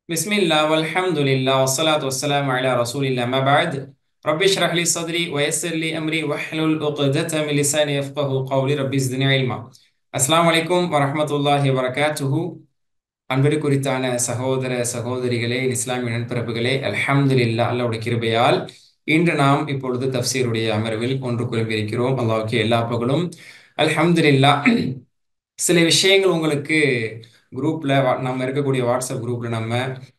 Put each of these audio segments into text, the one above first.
بسم الله والحمد لله والصلاة والسلام على رسول الله ما بعد رب اشرح لي صدري ويسر لي أمري واحلل عقدة من لساني يفقه قولي رب زدني علما அஸ்ஸலாமு அலைக்கும் வரஹ்மத்துல்லாஹி வரகாத்துஹு அன்பிற்கு குறித்தான சகோதர சகோதரிகளே இஸ்லாமிய நண்பரப்புகளே அல்ஹம்துலில்லாஹ் அல்லாஹ்வுடைய கிருபையால் இன்று நாம் இப்பொழுது தஃப்சீருடைய அமர்வில் ஒன்று குழம்பியிருக்கிறோம் அல்லாஹ்வுக்கு எல்லா புகழும் அல்ஹம்துலில்லாஹ் சில விஷயங்கள் உங்களுக்கு குரூப்ல வா- நம்ம இருக்கக்கூடிய வாட்ஸ்அப் குரூப்ல நம்ம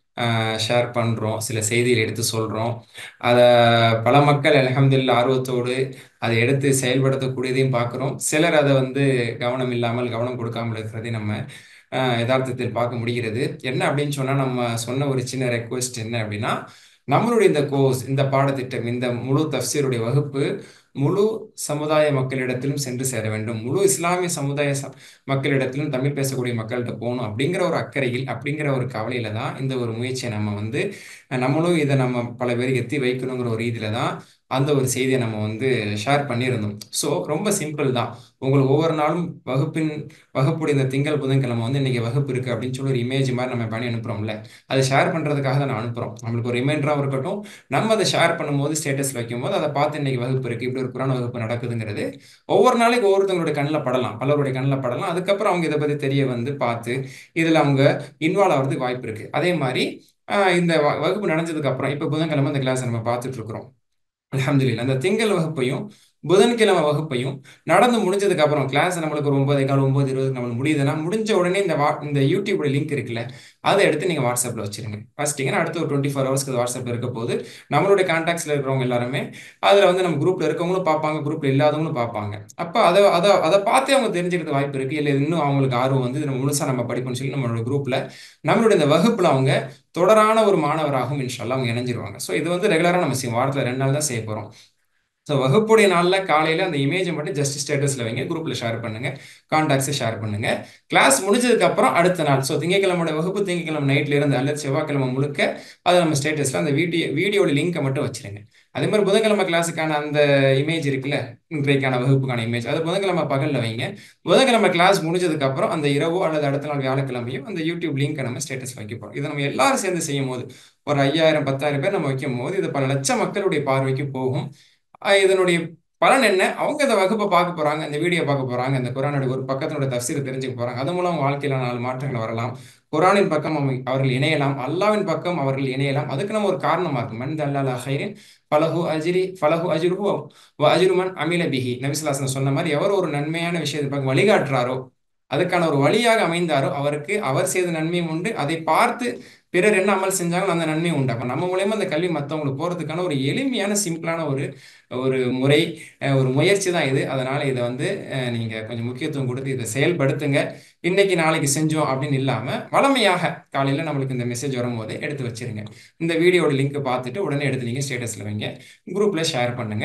ஷேர் பண்றோம் சில செய்திகள் எடுத்து சொல்றோம் அதை பல மக்கள் அல்ஹம்துலில்லாஹ் ஆர்வத்தோடு அதை எடுத்து செயல்படுத்தக்கூடியதையும் பார்க்குறோம் சிலர் அதை வந்து கவனம் இல்லாமல் கவனம் கொடுக்காமல் இருக்கிறதையும் நம்ம ஆஹ், யதார்த்தத்தில் பார்க்க முடிகிறது என்ன அப்படின்னு சொன்னா நம்ம சொன்ன ஒரு சின்ன ரெக்வெஸ்ட் என்ன அப்படின்னா நம்மளுடைய இந்த கோர்ஸ் இந்த பாடத்திட்டம் இந்த முழு தஃப்சீருடைய வகுப்பு முழு சமுதாய மக்களிடத்திலும் சென்று சேர வேண்டும் முழு இஸ்லாமிய சமுதாய ச- மக்களிடத்திலும் தமிழ் பேசக்கூடிய மக்கள்கிட்ட போகணும் அப்படிங்கிற ஒரு அக்கறையில் அப்படிங்கிற ஒரு கவலையில தான் இந்த ஒரு முயற்சியை நம்ம வந்து அஹ், நம்மளும் இதை நம்ம பல பேருக்கு எத்தி வைக்கணுங்கிற ஒரு ரீதியில தான் அந்த ஒரு செய்தியை நம்ம வந்து ஷேர் பண்ணியிருந்தோம் ஸோ ரொம்ப சிம்பிள் தான் உங்களுக்கு ஒவ்வொரு நாளும் வகுப்பின் வகுப்புடைய இந்த திங்கள் புதன்கிழமை வந்து இன்னைக்கு வகுப்பு இருக்கு அப்படின்னு சொல்லி ஒரு இமேஜ் மாதிரி நம்ம பண்ணி அனுப்புறோம்ல அதை ஷேர் பண்றதுக்காக தான் நான் அனுப்புறோம் நம்மளுக்கு ஒரு ரிமைண்டராகவும் இருக்கட்டும் நம்ம அதை ஷேர் பண்ணும்போது ஸ்டேட்டஸ்ல வைக்கும்போது அதை பார்த்து இன்னைக்கு வகுப்பு இருக்கு இப்படி ஒரு குரான் வகுப்பு நடக்குதுங்கிறது ஒவ்வொரு நாளைக்கு ஒவ்வொருத்தவங்களுடைய கண்ணில் படலாம் பலருடைய கண்ணில் படலாம் அதுக்கப்புறம் அவங்க இதை பத்தி தெரிய வந்து பார்த்து இதுல அவங்க இன்வால்வ் ஆகிறதுக்கு வாய்ப்பு இருக்கு அதே மாதிரி ஆஹ் இந்த வ- வகுப்பு நடந்ததுக்கு அப்புறம் இப்போ புதன்கிழமை இந்த கிளாஸ் நம்ம பார்த்துட்டு இருக்கிறோம் அல்ஹம்துலில்லாஹ் அந்த திங்கள் வகுப்பையும் புதன்கிழமை வகுப்பையும் நடந்து முடிஞ்சதுக்கு அப்புறம் கிளாஸ் நம்மளுக்கு ஒரு ஒன்பது கால் ஒன்பது இருபது நம்மளுக்கு முடியுதுன்னா முடிஞ்ச உடனே இந்த வா இந்த யூடியூபோட லிங்க் இருக்குல்ல அதை எடுத்து நீங்கள் வாட்ஸ்அப்பில் வச்சிருங்க வச்சிட்டிங்கன்னா அடுத்து ஒரு டுவெண்ட்டி ஃபோர் ஹவர்ஸ்க்கு வாட்ஸ்அப்பில் இருக்க போது நம்மளுடைய கான்டாக்ட்ஸில் இருக்கிறவங்க எல்லாருமே அதில் வந்து நம்ம குரூப்பில் இருக்கவங்களும் பார்ப்பாங்க குரூப்பில் இல்லாதவங்களும் பார்ப்பாங்க அப்போ அதை அதை அதை பார்த்தே அவங்க தெரிஞ்சுக்கிறது வாய்ப்பு இருக்குது இல்லை இன்னும் அவங்களுக்கு ஆர்வம் வந்து நம்ம முழுசாக நம்ம படிப்போம்னு சொல்லி நம்மளோட குரூப்பில் நம்மளுடைய இந்த வகுப்பில் அவங்க தொடரான ஒரு மாணவராகவும் இன்ஷால்லா அவங்க இணைஞ்சிருவாங்க ஸோ இது வந்து ரெகுலராக நம்ம செய்வோம் வாரத்தில் ரெண்டு நாள் தான் செய்ய போகிறோம் ஸோ வகுப்புடைய நாளில் காலையில் அந்த இமேஜை மட்டும் ஜஸ்ட் ஸ்டேட்டஸில் வைங்க குரூப்பில் ஷேர் பண்ணுங்க கான்டாக்ட்ஸை ஷேர் பண்ணுங்க கிளாஸ் முடிஞ்சதுக்கு அப்புறம் அடுத்த நாள் ஸோ திங்கக்கிழமையோட வகுப்பு திங்கக்கிழமை நைட்ல இருந்து அல்லது செவ்வாய்க்கிழமை முழுக்க அதை நம்ம ஸ்டேட்டஸில் அந்த வீடியோ வீடியோட லிங்கை மட்டும் வச்சிருங்க அதே மாதிரி புதன்கிழமை கிளாஸுக்கான அந்த இமேஜ் இருக்குல்ல இன்றைக்கான வகுப்புக்கான இமேஜ் அது புதன்கிழமை பகலில் வைங்க புதன்கிழமை கிளாஸ் முடிஞ்சதுக்கு அப்புறம் அந்த இரவோ அல்லது அடுத்த நாள் வியாழக்கிழமையும் அந்த யூடியூப் லிங்கை நம்ம ஸ்டேட்டஸ் வைக்க போகிறோம் இதை நம்ம எல்லாரும் சேர்ந்து செய்யும் போது ஒரு ஐயாயிரம் பத்தாயிரம் பேர் நம்ம வைக்கும் போது இது பல லட்சம் மக்களுடைய பார்வைக்கு போகும் அஹ் இதனுடைய பலன் என்ன அவங்க இந்த வகுப்பை பார்க்க போறாங்க இந்த வீடியோ பார்க்க போறாங்க இந்த குரானுடைய ஒரு பக்கத்தினுடைய தஃசீரை தெரிஞ்சுக்க போறாங்க அது மூலம் அவங்க வாழ்க்கையில நாலு மாற்றங்கள் வரலாம் குரானின் பக்கம் அவங்க- அவர்கள் இணையலாம் அல்லாவின் பக்கம் அவர்கள் இணையலாம் அதுக்கு நம்ம ஒரு காரணமா இருக்கு மன் தல்லால ஹைரின் ஃபலஹு அஜ்ரி ஃபலஹு அஜ்ருஹு வ அஜ்ருமன் அமில பிஹி நபிசுல்லாசன் சொன்ன மாதிரி எவர் ஒரு நன்மையான விஷயத்தை பக்கம் வழிகாட்டுறாரோ அதுக்கான ஒரு வழியாக அமைந்தாரோ அவருக்கு அவர் செய்த நன்மையும் உண்டு அதை பார்த்து பிறர் என்ன அமல் செஞ்சாங்களோ அந்த நன்மையும் உண்டு அப்ப நம்ம மூலயமா அந்த கல்வி மற்றவங்களுக்கு போறதுக்கான ஒரு எளிமையான சிம்பிளான ஒரு ஒரு முறை அஹ் ஒரு முயற்சி தான் இது அதனால இதை வந்து அஹ் நீங்க கொஞ்சம் முக்கியத்துவம் கொடுத்து இதை செயல்படுத்துங்க இன்னைக்கு நாளைக்கு செஞ்சோம் அப்படின்னு இல்லாம வளமையாக காலையில நம்மளுக்கு இந்த மெசேஜ் வரும்போது எடுத்து வச்சிருங்க இந்த வீடியோட லிங்க் பார்த்துட்டு உடனே எடுத்து நீங்க ஸ்டேட்டஸ்ல வைங்க குரூப்ல ஷேர் பண்ணுங்க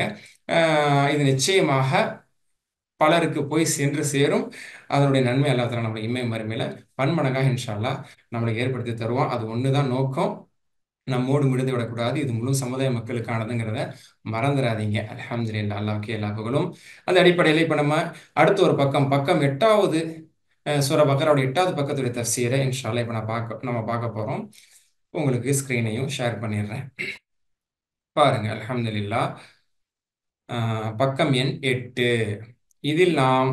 அஹ் இது நிச்சயமாக பலருக்கு போய் சென்று சேரும் அதனுடைய நன்மை அல்லா தஆலா நம்மளுக்கு இம்மை மறுமையில பன்மடங்காக இன்ஷா அல்லாஹ் நம்மளுக்கு ஏற்படுத்தி தருவோம் அது ஒண்ணுதான் நோக்கம் நம்மோடு முடிந்து விடக்கூடாது இது முழு சமுதாய மக்களுக்கானதுங்கிறத மறந்துடாதீங்க அல்ஹம்துலில்லாஹ் அல்லாஹ்வுக்கு எல்லா புகழும் அந்த அடிப்படையில் இப்போ நம்ம அடுத்த ஒரு பக்கம் பக்கம் எட்டாவது அஹ், சூரா பக்கராவுடைய எட்டாவது பக்கத்துடைய தஃசீரை இன்ஷா அல்லாஹ் இப்போ நான் பார்க்க நம்ம பார்க்க போறோம் உங்களுக்கு ஸ்க்ரீனையும் ஷேர் பண்ணிடுறேன் பாருங்க அல்ஹம்துலில்லாஹ் அஹ், பக்கம் எண் எட்டு இதில் நாம்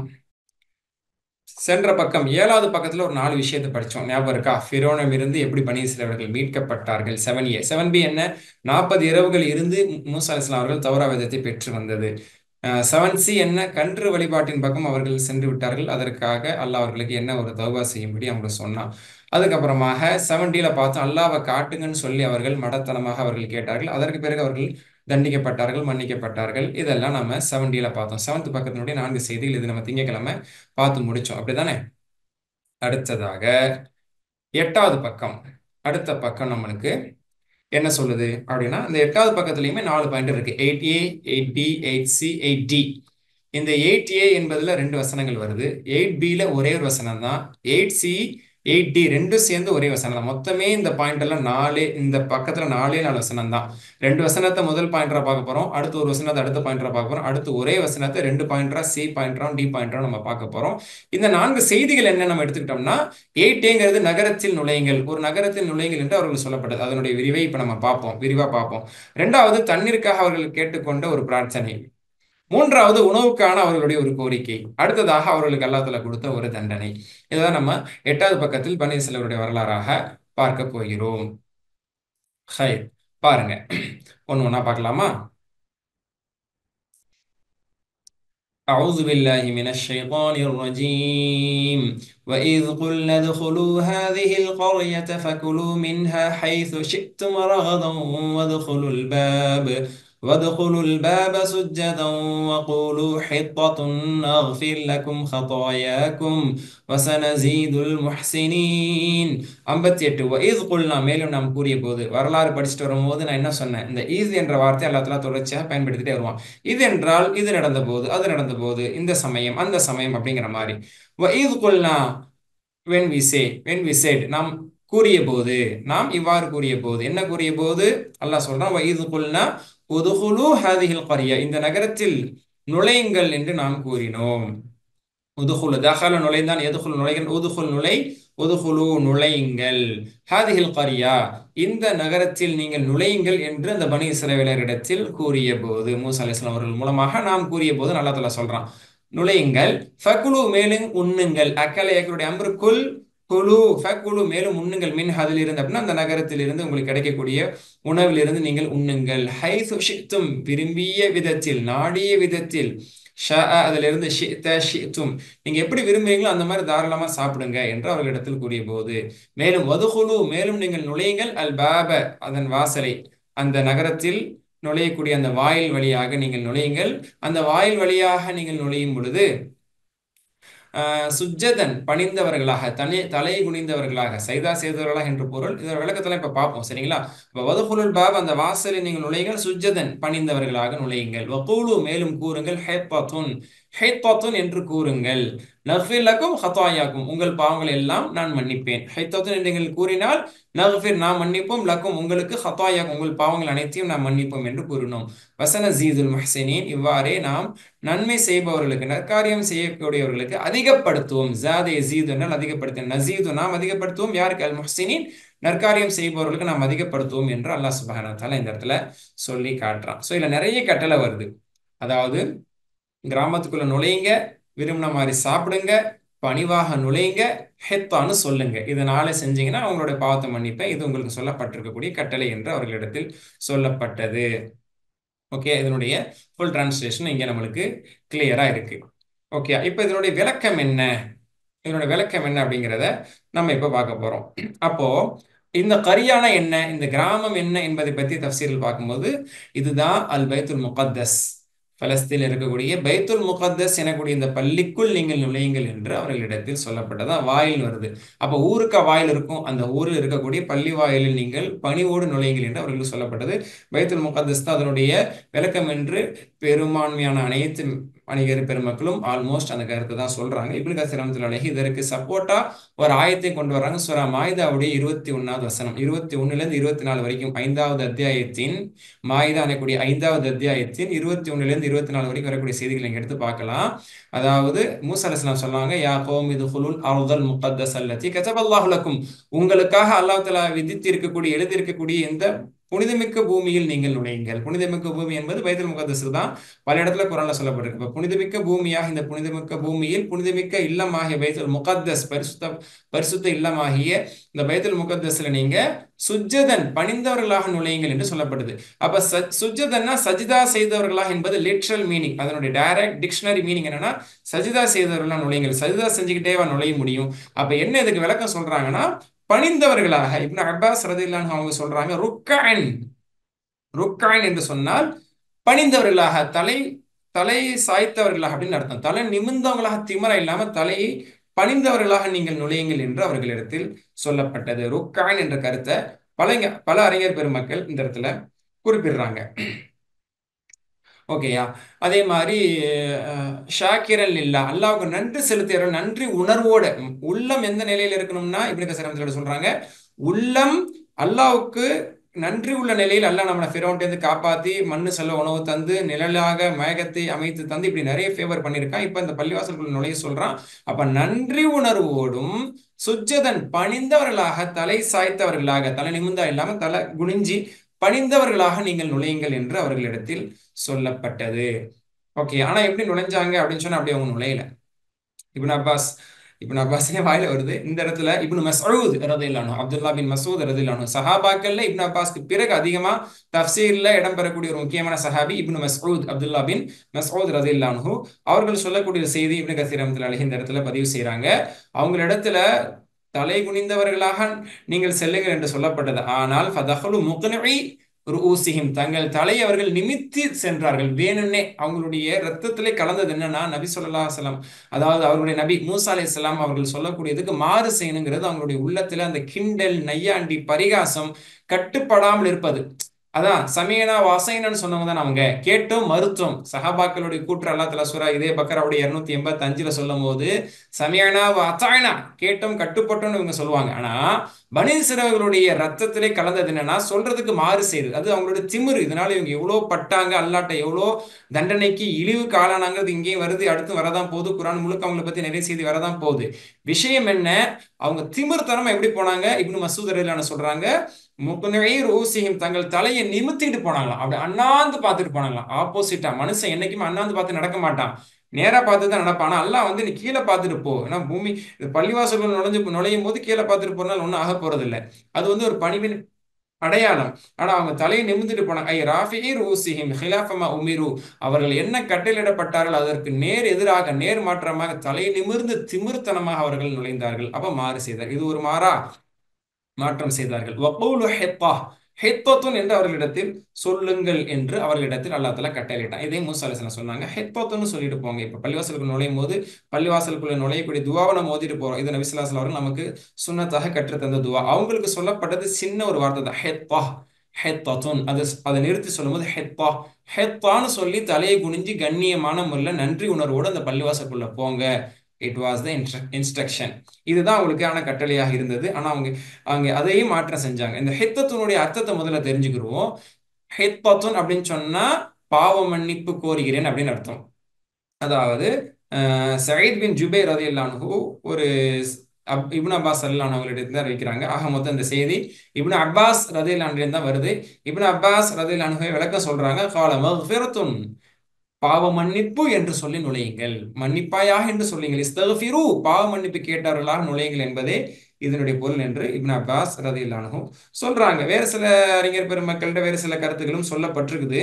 சென்ற பக்கம் ஏழாவது பக்கத்துல ஒரு நாலு விஷயத்தை படிச்சோம் ஞாபகம் இருக்கா ஃபிரோனிடம் இருந்து எப்படி பனி இஸ்ரவேலர்கள் மீட்கப்பட்டார்கள் செவன் ஏ செவன் பி என்ன நாற்பது இரவுகள் இருந்து மூசா அலைஹிஸ்ஸலாம் அவர்கள் தௌரா வேதத்தை பெற்று வந்தது செவன் சி என்ன கன்று வழிபாட்டின் பக்கம் அவர்கள் சென்று விட்டார்கள் அதற்காக அல்லாஹ் அவர்களுக்கு என்ன ஒரு தௌபா செய்யும்படி அவங்களுக்கு சொன்னான் அதுக்கப்புறமாக செவன் டில பார்த்தோம் அல்லாஹ்வை காட்டுங்கன்னு சொல்லி அவர்கள் மடத்தனமாக அவர்கள் கேட்டார்கள் அதற்கு பிறகு அவர்கள் தண்டிக்கப்பட்டார்கள் மன்னிக்கப்பட்டார்கள் இதெல்லாம் நம்ம செவன் டில பார்த்தோம் செவன்த் பக்கத்தினுடைய நான்கு செய்திகள் இது நம்ம திங்கட்கிழமை பார்த்து முடிச்சோம் அப்படிதானே அடுத்ததாக எட்டாவது பக்கம் அடுத்த பக்கம் நம்மளுக்கு என்ன சொல்லுது அப்படின்னா இந்த எட்டாவது பக்கத்துலயுமே நாலு பாயிண்ட் இருக்கு eight A eight B eight C eight D இந்த எயிட் ஏ என்பதுல ரெண்டு வசனங்கள் வருது எயிட் பில ஒரே ஒரு வசனம் தான் எயிட் சி எயிட் டி ரெண்டும் சேர்ந்து ஒரே வசனம் தான் மொத்தமே இந்த பாயிண்ட் எல்லாம் நாலு இந்த பக்கத்துல நாலே நாலு வசனம் தான் ரெண்டு வசனத்தை முதல் பாயிண்டரா பார்க்க போறோம் அடுத்து ஒரு வசனத்தை அடுத்த பாயிண்டரா பார்க்க போறோம் அடுத்து ஒரே வசனத்தை ரெண்டு பாயிண்டரா சி பாயிண்டரா டி பாயிண்டரா நம்ம பார்க்க போறோம் இந்த நான்கு செய்திகள் என்ன நம்ம எடுத்துக்கிட்டோம்னா எயிட்டேங்கிறது நகரத்தில் நுழையுங்கள் ஒரு நகரத்தில் நுழையுங்கள் என்று அவர்கள் சொல்லப்பட்டது அதனுடைய விரிவை இப்ப நம்ம பார்ப்போம் விரிவா பார்ப்போம் ரெண்டாவது தண்ணீருக்காக அவர்கள் கேட்டுக்கொண்ட ஒரு பிரார்த்தனை மூன்றாவது உணவுக்கான அவர்களுடைய ஒரு கோரிக்கை அடுத்ததாக அவர்களுக்கு அல்லாத்துல கொடுத்த ஒரு தண்டனை இதான் நம்ம எட்டாவது பக்கத்தில் பன்னீர் செல்வருடைய வரலாறாக பார்க்க போகிறோம் ஹை பாருங்க ஒன்று ஒன்றா பார்க்கலாமா أعوذ بالله من الشيطان الرجيم وإذ قلنا ادخلوا هذه القرية فكلوا منها حيث شئتم رغدا وادخلوا الباب وادخلوا الباب سجدا وقولوا حطة نغفر لكم خطاياكم وسنزيد المحسنين ஐம்பத்தி எட்டு வயது குல்னா மேலும் நாம் கூறிய போது வரலாறு படிச்சுட்டு வரும்போது நான் என்ன சொன்னேன் இந்த ஈஸ் என்ற வார்த்தை அல்லா தொடர்ச்சியாக பயன்படுத்திட்டே வருவான் இது என்றால் இது நடந்த போது அது நடந்த போது இந்த சமயம் அந்த சமயம் அப்படிங்கிற மாதிரி வயது குல்னா when we say when we said நாம் கூறிய போது நாம் இவ்வாறு கூறிய போது என்ன கூறிய போது அல்லாஹ் சொல்றான் வயது குல்னா உதுகுலு ஹாதிஹில் கரியா இந்த நகரத்தில் நுழையுங்கள் என்று நாம் கூறினோம் உதுகுலு தஹல நுழைந்தான் எதுகுல் நுழைகள் உதுகுல் நுழை உதுகுலு நுழையுங்கள் ஹாதிஹில் கரியா இந்த நகரத்தில் நீங்கள் நுழையுங்கள் என்று அந்த பனி இஸ்ரவேலரிடத்தில் கூறிய போது மூசா அலிஸ்லாம் அவர்கள் மூலமாக நாம் கூறிய போது நல்லா தலா சொல்றான் நுழையுங்கள் ஃபகுலு மேலும் உண்ணுங்கள் அக்கலை எங்களுடைய அம்பருக்குள் குழு ஃபகுலு மேலும் உண்ணுங்கள் மின் அதில் இருந்து அப்படின்னா அந்த நகரத்தில் இருந்து உங்களுக்கு கிடைக்கக்கூடிய உணவிலிருந்து நீங்கள் உண்ணுங்கள் ஹை சுஷித்தும் விரும்பிய விதத்தில் நாடிய விதத்தில் ஷ அதிலிருந்து ஷித்த ஷித்தும் நீங்க எப்படி விரும்புறீங்களோ அந்த மாதிரி தாராளமா சாப்பிடுங்க என்று அவர்களிடத்தில் கூறிய போது மேலும் வதுகுலு மேலும் நீங்கள் நுழையுங்கள் அல் பாப அதன் வாசலை அந்த நகரத்தில் நுழையக்கூடிய அந்த வாயில் வழியாக நீங்கள் நுழையுங்கள் அந்த வாயில் வழியாக நீங்கள் நுழையும் பொழுது சுஜதன் பணிந்தவர்களாக தனி தலை குனிந்தவர்களாக சைதா செய்தவர்களாக என்று பொருள் இதோட விளக்கத்துல இப்ப பார்ப்போம் சரிங்களா இப்ப வதுகுலுல் பாப் அந்த வாசலில் நீங்கள் நுழையுங்கள் சுஜதன் பணிந்தவர்களாக நுழையுங்கள் வகூலு மேலும் கூறுங்கள் ஹேத்பத்துன் ஹைத்தாத்துன் என்று கூறுங்கள் நஃபில்லக்கும் ஹத்தாயாக்கும் உங்கள் பாவங்கள் எல்லாம் நான் மன்னிப்பேன் ஹைத்தாத்துன் என்று நீங்கள் கூறினால் நஃபிர் நாம் மன்னிப்போம் லக்கும் உங்களுக்கு ஹத்தாயாக்கும் உங்கள் பாவங்கள் அனைத்தையும் நாம் மன்னிப்போம் என்று கூறினோம் வசன ஜீதுல் மஹ்சினின் இவ்வாறே நாம் நன்மை செய்பவர்களுக்கு நற்காரியம் செய்யக்கூடியவர்களுக்கு அதிகப்படுத்துவோம் ஜாதே ஜீது என்றால் அதிகப்படுத்த நசீது நாம் அதிகப்படுத்துவோம் யாருக்கு அல் முஹ்சினின் நற்காரியம் செய்பவர்களுக்கு நாம் அதிகப்படுத்துவோம் என்று அல்லாஹ் சுபஹான தாலா இந்த இடத்துல சொல்லி காட்டுறான் ஸோ இதுல நிறைய கட்டளை வருது அதாவது கிராமத்துக்குள்ள நுழையுங்க விரும்பின மாதிரி சாப்பிடுங்க பணிவாக நுழையுங்க ஹெத்தான்னு சொல்லுங்க இதனால செஞ்சீங்கன்னா அவங்களுடைய பாவத்தை மன்னிப்பேன் இது உங்களுக்கு சொல்லப்பட்டிருக்கக்கூடிய கட்டளை என்று அவர்களிடத்தில் சொல்லப்பட்டது ஓகே இதனுடைய ஃபுல் டிரான்ஸ்லேஷன் இங்கே நம்மளுக்கு கிளியரா இருக்கு ஓகே இப்போ இதனுடைய விளக்கம் என்ன இதனுடைய விளக்கம் என்ன அப்படிங்கிறத நம்ம இப்போ பார்க்க போறோம் அப்போ இந்த கரியான என்ன இந்த கிராமம் என்ன என்பதை பற்றி தப்சீரில் பார்க்கும்போது இதுதான் அல் பைத்துல் முகத்தஸ் பலஸ்தீனில் இருக்கக்கூடிய பைத்துல் முகத்தஸ் எனக்கூடிய இந்த பள்ளிக்குள் நீங்கள் நுழையுங்கள் என்று அவர்களிடத்தில் சொல்லப்பட்டதா வாயில் வருது அப்போ ஊருக்கு வாயில் இருக்கும் அந்த ஊரில் இருக்கக்கூடிய பள்ளி வாயிலில் நீங்கள் பணிவோடு நுழையுங்கள் என்று அவர்களுக்கு சொல்லப்பட்டது பைத்துல் முகத்தஸ் தான் அதனுடைய விளக்கம் என்று பெரும்பான்மையான அனைத்து வணிகர் பெருமக்களும் ஆல்மோஸ்ட் அந்த கருத்தை தான் சொல்றாங்க இப்னு கசீர் ரஹ்மத்துல்லாஹி அலைஹி இதற்கு சப்போர்ட்டா ஒரு ஆயத்தை கொண்டு வர்றாங்க சூரா மாயிதாவுடைய இருபத்தி ஒன்னாவது வசனம் இருபத்தி ஒண்ணுல இருந்து இருபத்தி நாலு வரைக்கும் ஐந்தாவது அத்தியாயத்தின் மாயிதா அணைக்கூடிய ஐந்தாவது அத்தியாயத்தின் இருபத்தி ஒண்ணுல இருந்து இருபத்தி நாலு வரைக்கும் வரக்கூடிய செய்திகளை நீங்க எடுத்து பார்க்கலாம் அதாவது மூசா அலிஸ்லாம் சொன்னாங்க யா கோம் இது ஹுலுல் அர்தல் முகத்தஸ் அல்லத்தி கசபல்லாஹு லக்கும் உங்களுக்காக அல்லாஹ் தலா விதித்து இருக்கக்கூடிய எழுதி இருக்கக்கூடிய இந்த புனிதமிக்க பூமியில் நீங்கள் நுழையுங்கள் புனிதமிக்க பூமி என்பது பைத்தல் முகத்தஸ் தான் பல இடத்துல குரான்ல சொல்லப்பட்டிருக்கு இப்ப புனிதமிக்க பூமியாக இந்த புனிதமிக்க பூமியில் புனிதமிக்க இல்லமாகிய பைத்துல் முகத்தஸ் பரிசுத்த பரிசுத்த இல்லமாகிய இந்த பைத்துல் முகத்தஸ்ல நீங்க சுஜதன் பணிந்தவர்களாக நுழையுங்கள் என்று சொல்லப்படுது அப்ப சுஜதன்னா சஜிதா செய்தவர்களாக என்பது லிட்ரல் மீனிங் அதனுடைய டைரக்ட் டிக்ஷனரி மீனிங் என்னன்னா சஜிதா செய்தவர்களாக நுழையுங்கள் சஜிதா செஞ்சுக்கிட்டே நுழைய முடியும் அப்ப என்ன இதுக்கு விளக்கம் சொல்றாங்கன்னா பணிந்தவர்களாக இப்னு அப்பாஸ் ரதில்லான் அவங்க சொல்றாங்க ருக்கான் ருக்கான் என்று சொன்னால் பணிந்தவர்களாக தலை தலை சாய்த்தவர்களாக அப்படின்னு அர்த்தம் தலை நிமிர்ந்தவங்களாக திமர இல்லாம தலையை பணிந்தவர்களாக நீங்கள் நுழையுங்கள் என்று அவர்களிடத்தில் சொல்லப்பட்டது ருக்கான் என்ற கருத்தை பல பல அறிஞர் பெருமக்கள் இந்த இடத்துல குறிப்பிடுறாங்க ஓகேயா அதே மாதிரி அஹ், ஷாக்கிரல் இல்லா அல்லாவுக்கு நன்றி செலுத்துகிற நன்றி உணர்வோட ம், உள்ளம் எந்த நிலையில இருக்கணும்னா இப்படி கசரத்தில் சொல்றாங்க உள்ளம் அல்லாவுக்கு நன்றி உள்ள நிலையில் அல்லாஹ் நம்மளை ஃபிரௌன்ட்டேருந்து காப்பாத்தி மண்ணு செல்ல உணவு தந்து நிழலாக மேகத்தை அமைத்து தந்து இப்படி நிறைய ஃபேவர் பண்ணியிருக்கான் இப்ப இந்த பள்ளிவாசலுக்குள்ள நுழைய சொல்றான் அப்ப நன்றி உணர்வோடும் சுஜ்ஜதன் பணிந்தவர்களாக தலை சாய்த்தவர்களாக தலை நிமிந்தா இல்லாம தலை குனிஞ்சி பணிந்தவர்களாக நீங்கள் நுழையுங்கள் என்று அவர்களிடத்தில் சொல்லப்பட்டது ஓகே ஆனா எப்படி நுழைஞ்சாங்க அப்படின்னு சொன்னா அப்படி அவங்க நுழையல இப்னு அப்பாஸ் இப்னு அப்பாஸே வாயில வருது இந்த இடத்துல இப்னு மஸ்ஊத் ரதில்லானு அப்துல்லா பின் மசூத் ரதில்லானு சஹாபாக்கள்ல இப்னு அப்பாஸ்க்கு பிறகு அதிகமா தஃப்சீர்ல இடம்பெறக்கூடிய ஒரு முக்கியமான சஹாபி இப்னு மஸ்ஊத் அப்துல்லா பின் மஸ்ஊத் ரதில்லானு அவர்கள் சொல்லக்கூடிய செய்தி இப்னு கசீர் ரஹ்மத்துல்லாஹி அலைஹி இந்த இடத்துல பதிவு செய்றாங்க அவங்களிடத்துல தலை குனிந்தவர்களாக நீங்கள் செல்லுங்கள் என்று சொல்லப்பட்டது ஆனால் ஃபதஹலு முக்னி ரூசிஹிம் தங்கள் தலை அவர்கள் நிமித்தி சென்றார்கள் வேணும்னே அவங்களுடைய ரத்தத்திலே கலந்தது என்னன்னா நபி ஸல்லல்லாஹு அலைஹி வஸல்லம் அதாவது அவருடைய நபி மூசா அலைஹிஸ்ஸலாம் அவர்கள் சொல்லக்கூடியதுக்கு மாறு செய்யணுங்கிறது அவங்களுடைய உள்ளத்துல அந்த கிண்டல் நையாண்டி பரிகாசம் கட்டுப்படாமல் இருப்பது அதான் சமீனா வாசைனன்னு சொன்னவங்க தான் அவங்க கேட்டோம் மறுத்தோம் சஹாபாக்களுடைய கூற்று அல்லா தலா சூரா இதே பக்கராவுடைய இருநூத்தி எண்பத்தி அஞ்சுல சொல்லும் போது சமீனா வாத்தாயினா கேட்டோம் கட்டுப்பட்டோம்னு இவங்க சொல்லுவாங்க ஆனா பனி சிறவர்களுடைய ரத்தத்திலே கலந்தது என்னன்னா சொல்றதுக்கு மாறு செய்யுது அது அவங்களுடைய திமிரு இதனால இவங்க எவ்வளோ பட்டாங்க அல்லாட்ட எவ்வளோ தண்டனைக்கு இழிவு காலானாங்கிறது இங்கேயும் வருது அடுத்து வரதான் போகுது குரான் முழுக்க அவங்கள பத்தி நிறைய செய்தி வரதான் போகுது விஷயம் என்ன அவங்க திமிர்த்தனமா எப்படி போனாங்க இப்னு மசூத் ரலியல்லாஹு சொல்றாங்க முக்குனே ரூசிஹிம் தங்கள் தலையை நிமித்திட்டு போனாங்களாம் அப்படி அண்ணாந்து பார்த்துட்டு போனாங்களாம் ஆப்போசிட்டா மனுஷன் என்னைக்குமே அண்ணாந்து பார்த்து நடக்க மாட்டான் நேரா பார்த்து தான் நடப்பான் ஆனா அல்லாஹ் வந்து நீ கீழே பார்த்துட்டு போ ஏன்னா பூமி இது பள்ளிவாசல்கள் நுழைஞ்சு நுழையும் போது கீழே பார்த்துட்டு போனாலும் ஒன்றும் ஆக போறது இல்லை அது வந்து ஒரு பணிவின் அடையாளம் ஆனா அவங்க தலையை நிமிர்ந்துட்டு போனாங்க ஐ ராஃபி ரூசிஹிம் ஹிலாஃபமா உமிரு அவர்கள் என்ன கட்டளையிடப்பட்டார்கள் அதற்கு நேர் எதிராக நேர் மாற்றமாக தலை நிமிர்ந்து திமிர்த்தனமாக அவர்கள் நுழைந்தார்கள் அப்ப மாறு செய்தார் இது ஒரு மாறா மாற்றம் செய்தார்கள் வகூலு ஹெத்தா ஹெத்தோத்துன் என்று அவர்களிடத்தில் சொல்லுங்கள் என்று அவர்களிடத்தில் அல்லாஹ் தஆலா கட்டளையிட்டான் இதே மூசா அலைஹிஸ்ஸலாம் சொன்னாங்க ஹெத்தோத்துன்னு சொல்லிட்டு போங்க இப்ப பள்ளிவாசலுக்கு நுழையும் போது பள்ளிவாசலுக்குள்ள நுழையக்கூடிய துவாவை நம்ம ஓதிட்டு போறோம் இது நபி ஸல்லல்லாஹு அலைஹி வஸல்லம் அவர்கள் நமக்கு சுன்னத்தாக கற்றுத்தந்த துவா அவங்களுக்கு சொல்லப்பட்டது சின்ன ஒரு வார்த்தை தான் ஹெத்தா ஹெத்தத்துன் அது அதை நிறுத்தி சொல்லும்போது ஹெத்தா ஹெத்தான்னு சொல்லி தலையை குனிஞ்சு கண்ணியமான முறையில் நன்றி உணர்வோடு அந்த பள்ளிவாசலுக்குள்ள போங்க இட் வாஸ் த இன்ஸ்ட்ரக்ஷன் இதுதான் அவங்களுக்கான கட்டளையாக இருந்தது ஆனா அவங்க அவங்க அதையும் மாற்றம் செஞ்சாங்க இந்த ஹெத்தத்துனுடைய அர்த்தத்தை முதல்ல தெரிஞ்சுக்கிருவோம் ஹெத்தத்துன் அப்படின்னு சொன்னா பாவ மன்னிப்பு கோருகிறேன் அப்படின்னு அர்த்தம் அதாவது அஹ், சயீத் பின் ஜுபைர் ரதியல்லானு ஒரு அப் இப்னு அப்பாஸ் ரலியல்லாஹு அவங்களிடத்தில் தான் வைக்கிறாங்க ஆக மொத்தம் இந்த செய்தி இப்னு அப்பாஸ் ரதியல்லாஹு தான் வருது இப்னு அப்பாஸ் ரதியல்லாஹு விளக்கம் சொல்றாங்க கால மஃபிரத்துன் பாவ மன்னிப்பு என்று சொல்லி நுழையுங்கள் மன்னிப்பாயாக என்று சொல்லுங்கள் இஸ்தகஃபிரு பாவ மன்னிப்பு கேட்டவர்களாக நுழையுங்கள் என்பதே இதனுடைய பொருள் என்று இப்னு அப்பாஸ் ரதியல்லானு சொல்றாங்க வேறு சில அறிஞர் பெருமக்கள்கிட்ட வேறு சில கருத்துக்களும் சொல்லப்பட்டிருக்குது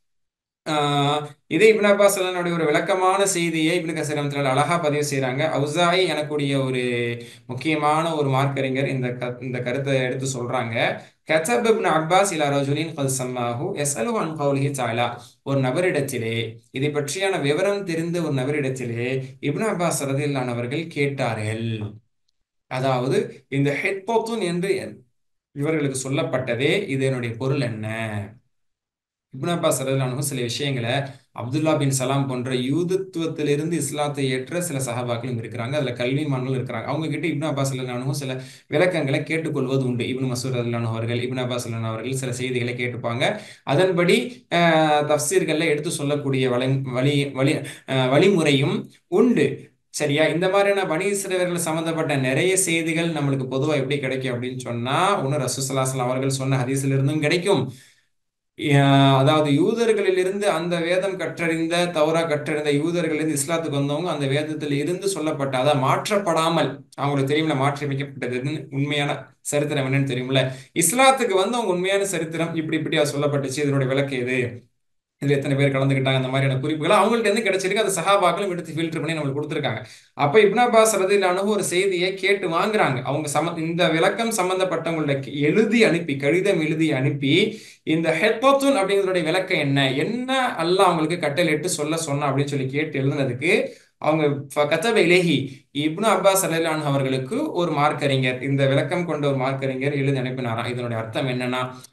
ஆஹ் இதே இப்னு அப்பாஸ் ரலியல்லாஹுடைய ஒரு விளக்கமான செய்தியை இப்னு கசீர் ரஹ்மத்துல்லாஹி அழகா பதிவு செய்றாங்க அவுசாயி எனக்கூடிய ஒரு முக்கியமான ஒரு மார்க்கறிஞர் இந்த க இந்த கருத்தை எடுத்து சொல்றாங்க கதப் இப்னு அப்பாஸ் இலா ரஜுலின் கல் சம்மாஹு யஸ்அலு அன் கௌலிஹி தஆலா ஒரு நபரிடத்திலே இதை பற்றியான விவரம் தெரிந்த ஒரு நபரிடத்திலே இப்னு அப்பாஸ் ரலியல்லாஹு அவர்கள் கேட்டார்கள் அதாவது இந்த ஹெட்போத்துன் என்று இவர்களுக்கு சொல்லப்பட்டதே இதனுடைய பொருள் என்ன இப்னு அப்பாஸ் ரலியல்லாஹு சில விஷயங்களை அப்துல்லா பின் சலாம் போன்ற யூதத்துவத்திலிருந்து இஸ்லாத்தை ஏற்ற சில சஹாபாக்களும் இருக்கிறாங்க அதுல கல்விமான்கள் இருக்கிறாங்க அவங்க கிட்ட இப்னு அப்பாஸ் ரலியல்லாஹு சில விளக்கங்களை கேட்டுக்கொள்வது உண்டு இப்னு மசூத் ரலியல்லாஹு அவர்கள் இப்னு அப்பாஸ் ரலியல்லாஹு அவர்கள் சில செய்திகளை கேட்டுப்பாங்க அதன்படி அஹ், தஃப்சீர்கள்ல எடுத்து சொல்லக்கூடிய வழி வழி வழி அஹ், வழிமுறையும் உண்டு சரியா இந்த மாதிரியான பனி இஸ்ரவேலர்கள் சம்பந்தப்பட்ட நிறைய செய்திகள் நம்மளுக்கு பொதுவா எப்படி கிடைக்கும் அப்படின்னு சொன்னா ஒன்று ரசூசல்லாஸ்லாம் அவர்கள் சொன்ன ஹதீஸ்ல இருந்தும் கிடைக்கும் அஹ் அதாவது யூதர்களிலிருந்து அந்த வேதம் கற்றறிந்த தௌரா கற்றறிந்த யூதர்களிலிருந்து இஸ்லாத்துக்கு வந்தவங்க அந்த வேதத்தில் இருந்து சொல்லப்பட்ட அதை மாற்றப்படாமல் அவங்களுக்கு தெரியும்ல மாற்றி அமைக்கப்பட்டதுன்னு உண்மையான சரித்திரம் என்னன்னு தெரியும்ல இஸ்லாத்துக்கு வந்தவங்க உண்மையான சரித்திரம் இப்படி இப்படி அது சொல்லப்பட்டுச்சு இதனுடைய விளக்கு இது இதுல எத்தனை பேர் கலந்துக்கிட்டாங்க அந்த மாதிரியான குறிப்புகள் அவங்கள்ட்ட இருந்து கிடைச்சிருக்கு அந்த சஹாபாக்களும் எடுத்து ஃபில்டர் பண்ணி நம்மளுக்கு கொடுத்துருக்காங்க அப்ப இப்னு அப்பாஸ் ரதிலானு ஒரு செய்தியை கேட்டு வாங்குறாங்க அவங்க சம இந்த விளக்கம் சம்பந்தப்பட்டவங்கள்ட்ட எழுதி அனுப்பி கடிதம் எழுதி அனுப்பி இந்த ஹெப்போத்துன் அப்படிங்கிறதுடைய விளக்கம் என்ன என்ன அல்லாஹ் அவங்களுக்கு கட்டளையிட்டு சொல்ல சொன்னா அப்படின்னு சொல்லி கேட்டு எழுதுனதுக்கு அவங்க ஃப- கதப இலேஹி இப்னு அப்பாஸ் ரலியல்லாஹு அவர்களுக்கு ஒரு மார்க்கறிஞர் இந்த விளக்கம் கொண்ட ஒரு மார்க்கறிஞர் எழுதி அனுப்பினாராம் இதனுடைய அர்த்தம் என்னன்னா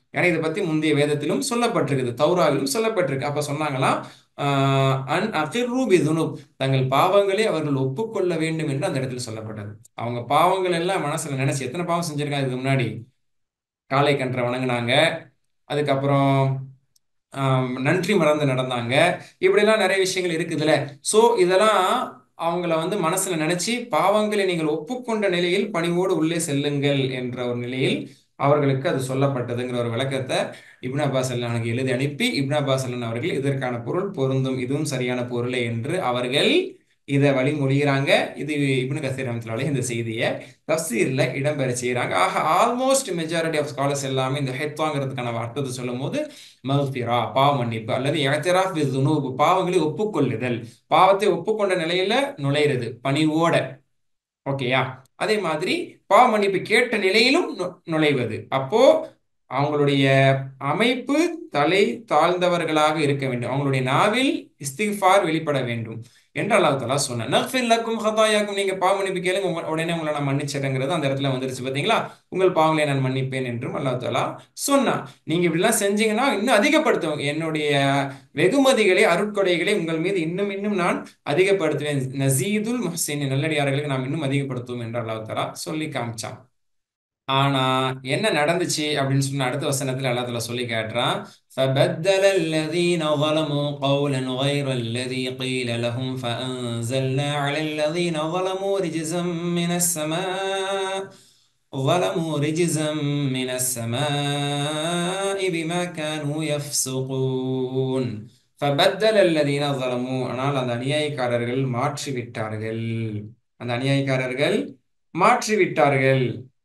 ஏன்னா இதை பத்தி முந்தைய வேதத்திலும் சொல்லப்பட்டிருக்குது தௌராவிலும் சொல்லப்பட்டிருக்கு அப்ப சொன்னாங்களாம் ஆஹ் அன் அகிர்ரு பிதுனுப் தங்கள் பாவங்களை அவர்கள் ஒப்புக்கொள்ள வேண்டும் என்று அந்த இடத்துல சொல்லப்பட்டது அவங்க பாவங்கள் எல்லாம் மனசுல நினைச்சு எத்தனை பாவம் செஞ்சிருக்காங்க இதுக்கு முன்னாடி காளை கன்றை வணங்குனாங்க அதுக்கப்புறம் ஆம், நன்றி மறந்து நடந்தாங்க இப்படிலாம் நிறைய விஷயங்கள் இருக்குதுல்ல ஸோ இதெல்லாம் அவங்கள வந்து மனசுல நினைச்சு பாவங்களை நீங்கள் ஒப்புக்கொண்ட நிலையில் பணிவோடு உள்ளே செல்லுங்கள் என்ற ஒரு நிலையில் அவர்களுக்கு அது சொல்லப்பட்டதுங்கிற ஒரு விளக்கத்தை இப்னு அப்பாஸ் அல்லானுக்கு எழுதி அனுப்பி இப்னு அப்பாஸ் அல்லான் அவர்கள் இதற்கான பொருள் பொருந்தும் இதுவும் சரியான பொருளே என்று அவர்கள் இதை வழிமொழிகிறாங்க இது இப்னு கசீர் ரஹ்மத்துல்லாஹி இந்த செய்தியை தஃசீர்ல இடம்பெற செய்கிறாங்க ஆக ஆல்மோஸ்ட் மெஜாரிட்டி ஆஃப் ஸ்காலர்ஸ் எல்லாமே இந்த ஹெத்வாங்கிறதுக்கான அர்த்தத்தை சொல்லும் போது மஃபிரா பாவ மன்னிப்பு அல்லது இஅ்திராஃப் பிதுனூப் பாவங்களை ஒப்புக்கொள்ளுதல் பாவத்தை ஒப்புக்கொண்ட நிலையில நுழையிறது பணிவோட ஓகேயா அதே மாதிரி பாவ மன்னிப்பு கேட்ட நிலையிலும் நு- நுழைவது அப்போ அவங்களுடைய அமைப்பு தலை தாழ்ந்தவர்களாக இருக்க வேண்டும் அவங்களுடைய நாவில் இஸ்திஃபார் வெளிப்பட வேண்டும் என்று அல்லாஹ் தஆலா சொன்னான் நஃபிர் லக்கும் ஹதாயாக்கும் நீங்க பாவ மன்னிப்பு கேளுங்க உங்க- உடனே உங்களை நான் மன்னிச்சிடங்கிறது அந்த இடத்துல வந்துருச்சு பாத்தீங்களா உங்கள் பாவங்களை நான் மன்னிப்பேன் என்றும் அல்லாஹ் தஆலா சொன்னான் நீங்க இப்படிலாம் செஞ்சீங்கன்னா இன்னும் அதிகப்படுத்தும் என்னுடைய வெகுமதிகளை அருட்கொடைகளை உங்கள் மீது இன்னும் இன்னும் நான் அதிகப்படுத்துவேன் நசீதுல் முஹ்சின் நல்லடியார்களுக்கு நாம் இன்னும் அதிகப்படுத்துவோம் என்று அல்லாஹ் தஆலா சொல்லி காமிச்சான் ஆனா என்ன நடந்துச்சு அப்படின்னு சொன்ன அடுத்த வசனத்துல அல்லாஹ் தஆலா சொல்லி காட்டுறான் فبدل الذين ظلموا قولا غير الذي قيل لهم فأنزلنا على الذين ظلموا رجزا من السماء ظلموا رجزا من السماء بما كانوا يفسقون فبدل الذين ظلموا ஆனால் அந்த அநியாயக்காரர்கள் மாற்றி விட்டார்கள் அந்த அநியாயக்காரர்கள் மாற்றி விட்டார்கள்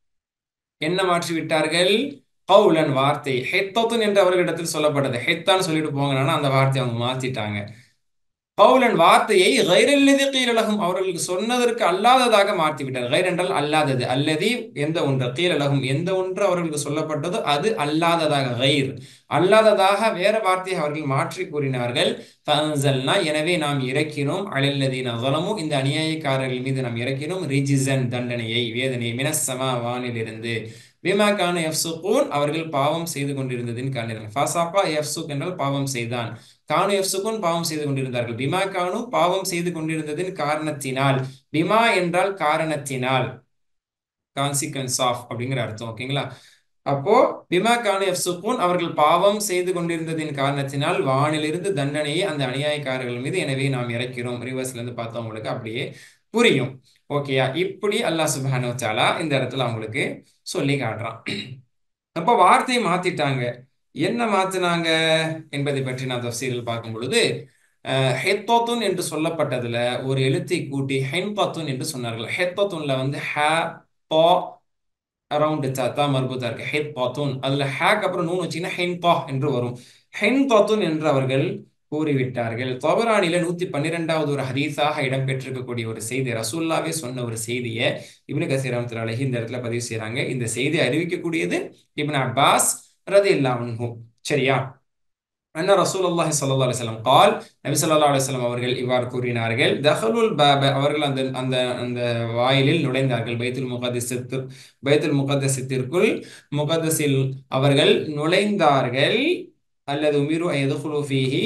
என்ன மாற்றி விட்டார்கள் கவுலன் வார்த்தை ஹெத்தத்துன் என்று அவர்களிடத்தில் சொல்லப்பட்டது ஹெத்தான்னு சொல்லிட்டு போங்கன்னா அந்த வார்த்தையை அவங்க மாத்திட்டாங்க கவுலன் வார்த்தையை கைரல்லதி கீழலகும் அவர்களுக்கு சொன்னதற்கு அல்லாததாக மாற்றி விட்டார் கைர் என்றால் அல்லாதது அல்லதி எந்த ஒன்று கீழலகும் எந்த ஒன்று அவர்களுக்கு சொல்லப்பட்டதோ அது அல்லாததாக கைர் அல்லாததாக வேற வார்த்தையை அவர்கள் மாற்றி கூறினார்கள் ஃபஅன்சல்னா எனவே நாம் இறக்கினோம் அலல்லதீன ஸலமு இந்த அநியாயக்காரர்கள் மீது நாம் இறக்கினோம் ரிஜிசன் தண்டனையை வேதனையை மினஸ்ஸமா வானிலிருந்து பிமா கான எஃப்சுகூன் அவர்கள் பாவம் செய்து கொண்டிருந்ததின் காரணம் ஃபசாகா எஃப்சுக் என்றால் பாவம் செய்தான் கானு எஃப்சுகூன் பாவம் செய்து கொண்டிருந்தார்கள் பிமா கானு பாவம் செய்து கொண்டிருந்ததின் காரணத்தினால் பிமா என்றால் காரணத்தினால் கான்சிக்வன்ஸ் ஆஃப் அப்படிங்கிற அர்த்தம் ஓகேங்களா அப்போ பிமா கானு எஃப்சுகூன் அவர்கள் பாவம் செய்து கொண்டிருந்ததின் காரணத்தினால் வானிலிருந்து தண்டனையை அந்த அநியாயக்காரர்கள் மீது எனவே நாம் இறக்கிறோம் ரிவர்ஸ்ல இருந்து பார்த்தவங்களுக்கு அப்படியே புரியும் ஓகேயா இப்படி அல்லாஹ் சுப்ஹானஹு வ தஆலா இந்த இடத்துல அவங்களுக்கு சொல்லி காட்டுறான் அப்போ வார்த்தையை மாத்திட்டாங்க என்ன மாத்தினாங்க என்பதை பற்றி நான் தஃசீரில் பார்க்கும் பொழுது அஹ், ஹெத்தோத்துன் என்று சொல்லப்பட்டதுல ஒரு எழுத்தை கூட்டி ஹென்பத்துன் என்று சொன்னார்கள் ஹெத்தத்துன்ல வந்து ஹ பா அரவுண்ட் தா மர்பூத்தா இருக்கு ஹெத் பாத்தூன் அதுல ஹேக் அப்புறம் நூன் வச்சீங்கன்னா ஹென் பா என்று வரும் ஹென் பாத்தூன் என்று அவர்கள் கூறிவிட்டார்கள் தொபரானில நூத்தி பன்னிரெண்டாவது ஒரு ஹதீஸாக இடம்பெற்றிருக்கக்கூடிய ஒரு செய்தி ரசூல்லாவே சொன்ன ஒரு செய்தியை இப்னு கசீர் ரஹ்மத்துல்லாஹி அலைஹி இந்த இடத்துல பதிவு செய்றாங்க இந்த செய்தியை அறிவிக்கக்கூடியது இப்னு அப்பாஸ் ரதியல்லாஹு அன்ஹு சரியா அன்ன ரசூலுல்லாஹி ஸல்லல்லாஹு அலைஹி வஸல்லம் قال நபி ஸல்லல்லாஹு அலைஹி வஸல்லம் அவர்கள் இவ்வாறு கூறினார்கள் தஹலுல் பாப அவர்கள் அந்த அந்த அந்த வாயிலில் நுழைந்தார்கள் பைத்துல் முகத்தஸிற்கு பைத்துல் முகத்தஸிற்குள் முகத்தஸில் அவர்கள் நுழைந்தார்கள் அல்லது உமிரு எதுகுலு ஃபீஹி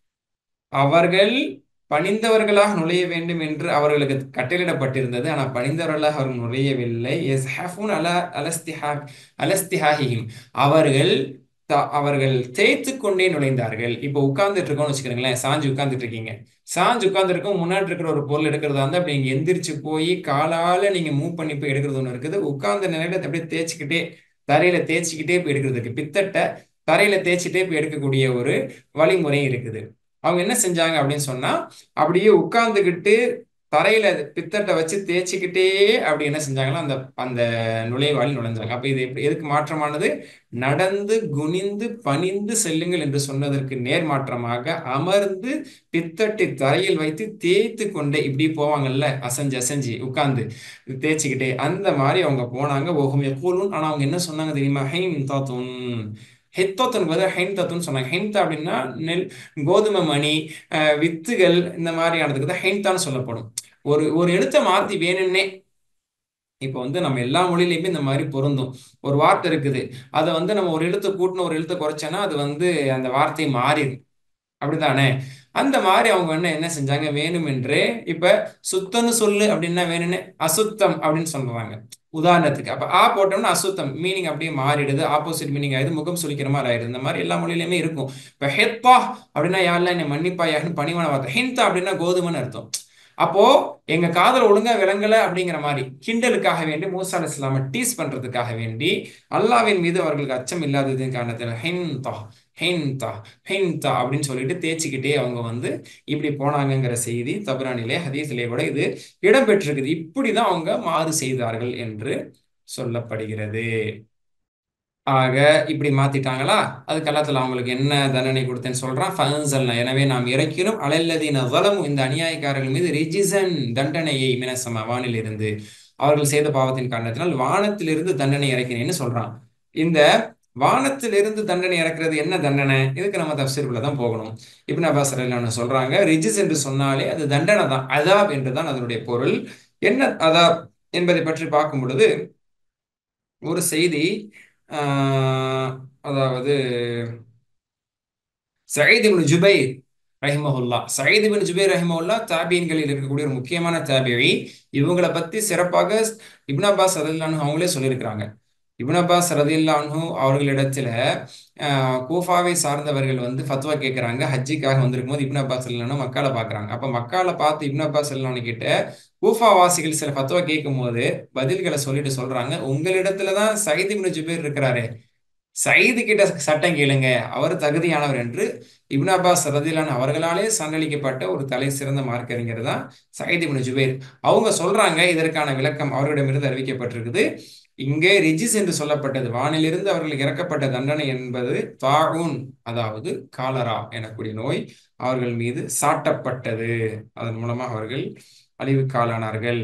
அவர்கள் பணிந்தவர்களாக நுழைய வேண்டும் என்று அவர்களுக்கு கட்டளையிடப்பட்டிருந்தது ஆனால் பணிந்தவர்களாக அவர்கள் நுழையவில்லை யஸ்ஹஃபூன் அல அலஸ்திஹா அலஸ்திஹாஹிஹிம் அவர்கள் த- அவர்கள் தேய்த்து கொண்டே நுழைந்தார்கள் இப்போ உட்கார்ந்துட்டு இருக்கோம்னு வச்சுக்கிறீங்களேன் சாஞ்சு உட்கார்ந்துட்டு இருக்கீங்க சாஞ்சு உட்கார்ந்து இருக்கோம் முன்னாடி இருக்கிற ஒரு பொருள் எடுக்கிறதா இருந்தா அப்படி நீங்க எந்திரிச்சு போய் காலால நீங்க மூவ் பண்ணி போய் எடுக்கிறது ஒன்று இருக்குது உட்கார்ந்த நிலையில அப்படியே தேய்ச்சிக்கிட்டே தரையில தேய்ச்சிக்கிட்டே போய் எடுக்கிறதுக்கு பித்தட்டை தரையில தேய்ச்சிட்டே போய் எடுக்கக்கூடிய ஒரு வழிமுறை இருக்குது அவங்க என்ன செஞ்சாங்க அப்படின்னு சொன்னா அப்படியே உட்கார்ந்துக்கிட்டு தரையில பித்தட்டை வச்சு தேய்ச்சிக்கிட்டே அப்படி என்ன செஞ்சாங்கன்னா அந்த அந்த நுழைவாயில் நுழைஞ்சாங்க அப்ப இது எப்படி எதுக்கு மாற்றமானது நடந்து குனிந்து பணிந்து செல்லுங்கள் என்று சொன்னதற்கு நேர்மாற்றமாக அமர்ந்து பித்தட்டை தரையில் வைத்து தேய்த்து கொண்டே இப்படி போவாங்கல்ல அசைஞ்சு அசைஞ்சு உட்கார்ந்து தேய்ச்சிக்கிட்டே அந்த மாதிரி அவங்க போனாங்க ஓஹும் எப்போலும் ஆனா அவங்க என்ன சொன்னாங்க தெரியுமா ஹைம் தாத்துன் ஹெத்தோத்தன் பதில் ஹைன் தத்துன்னு சொன்னாங்க ஹைன்தா அப்படின்னா நெல் கோதுமை மணி அஹ், வித்துகள் இந்த மாதிரியானதுக்கு தான் ஹைன்தான்னு சொல்லப்படும் ஒரு ஒரு எழுத்தை மாத்தி வேணும்னே இப்போ வந்து நம்ம எல்லா மொழியிலையுமே இந்த மாதிரி பொருந்தும் ஒரு வார்த்தை இருக்குது அதை வந்து நம்ம ஒரு எழுத்து கூட்டின ஒரு எழுத்து குறைச்சோன்னா அது வந்து அந்த வார்த்தை மாறிடும் அப்படிதானே அந்த மாதிரி அவங்க என்ன என்ன செஞ்சாங்க வேணுமென்றே இப்ப சுத்தம்னு சொல்லு அப்படின்னா வேணும்னு அசுத்தம் அப்படின்னு சொல்றாங்க உதாரணத்துக்கு அப்ப ஆ போட்டோம்னா அசுத்தம் மீனிங் அப்படியே மாறிடுது ஆப்போசிட் மீனிங் ஆயிடுது முகம் சுளிக்கிற மாதிரி ஆயிடுது இந்த மாதிரி எல்லா மொழியிலுமே இருக்கும் இப்ப ஹெப்பா அப்படின்னா யாரெல்லாம் என்ன மன்னிப்பா யாருன்னு பணிவான வார்த்தை ஹிந்தா அப்படின்னா கோதுமைன்னு அர்த்தம் அப்போ எங்க காதல் ஒழுங்கா விளங்கல அப்படிங்கிற மாதிரி கிண்டலுக்காக வேண்டி மூசா அலி இஸ்லாம டீஸ் பண்றதுக்காக வேண்டி அல்லாவின் மீது அவர்களுக்கு அச்சம் இல்லாததின் காரணத்தில் ஹிந்தா ஹிந்தா ஹிந்தா அப்படின்னு சொல்லிட்டு தேய்ச்சிக்கிட்டே அவங்க வந்து இப்படி போனாங்கங்கிற செய்தி தபரானிலே ஹதீஸிலே கூட இது இடம்பெற்றிருக்குது இப்படிதான் அவங்க மாறு செய்தார்கள் என்று சொல்லப்படுகிறது ஆக இப்படி மாத்திட்டாங்களா அதுக்கு அல்லத்துல அவங்களுக்கு என்ன தண்டனை கொடுத்தேன்னு சொல்றான் ஃபன்சல்னா எனவே நாம் இறக்கினோம் அலல்லதீன வலம் இந்த அநியாயக்காரர்கள் மீது ரிஜிசன் தண்டனையை மினசம வானிலிருந்து அவர்கள் செய்த பாவத்தின் காரணத்தினால் வானத்திலிருந்து தண்டனை இறக்கினேன்னு சொல்றான் இந்த வானத்திலிருந்து தண்டனை இறக்குறது என்ன தண்டனை இதுக்கு நம்ம தப்சீருக்குள்ள தான் போகணும் இப்னு அப்பாஸ் ரலியல்லாஹு சொல்றாங்க ரிஜிஸ் என்று சொன்னாலே அது தண்டனை தான் அதாப் என்று தான் அதனுடைய பொருள் என்ன அதாப் என்பதை பற்றி பார்க்கும் பொழுது ஒரு செய்தி ஆஹ், அதாவது சயீத் இப்னு ஜுபைர் ரஹிமஹுல்லா சயீத் இப்னு ஜுபைர் ரஹிமஹுல்லா தாபியன்களில் இருக்கக்கூடிய ஒரு முக்கியமான தாபியி இவங்களை பத்தி சிறப்பாக இப்னு அப்பாஸ் ரதில்லானு அவங்களே சொல்லியிருக்கிறாங்க இப்னு அப்பாஸ் ரதில்லானு அவர்களிடத்துல ஆஹ், கூஃபாவை சார்ந்தவர்கள் வந்து ஃபத்வா கேட்குறாங்க ஹஜ்ஜிக்காக வந்திருக்கும் போது இப்னு அப்பாஸ் ரதில்லானு மக்கால பார்க்குறாங்க அப்போ மக்கால பார்த்து இப்னு அப்பாஸ் ரதில்லானு கிட்ட கூஃபா வாசிகள் சில ஃபத்வா கேட்கும் போது பதில்களை சொல்லிட்டு சொல்றாங்க உங்களிடத்துல தான் சயீத் இப்னு ஜுபைர் இருக்கிறாரு சயீது கிட்ட சட்டம் கேளுங்க அவர் தகுதியானவர் என்று இப்னு அப்பாஸ் ரதிலான் அவர்களாலே சண்டளிக்கப்பட்ட ஒரு தலை சிறந்த மார்க்கறிஞர் தான் சயீத் இப்னு ஜுபைர் அவங்க சொல்றாங்க இதற்கான விளக்கம் அவர்களிடமிருந்து அறிவிக்கப்பட்டிருக்குது இங்கே ரிஜிஸ் என்று சொல்லப்பட்டது வானிலிருந்து அவர்களுக்கு இறக்கப்பட்ட தண்டனை என்பது தாகூன் அதாவது காலரா எனக்கூடிய நோய் அவர்கள் மீது சாட்டப்பட்டது அதன் மூலமா அவர்கள் அழிவுக்காலானார்கள்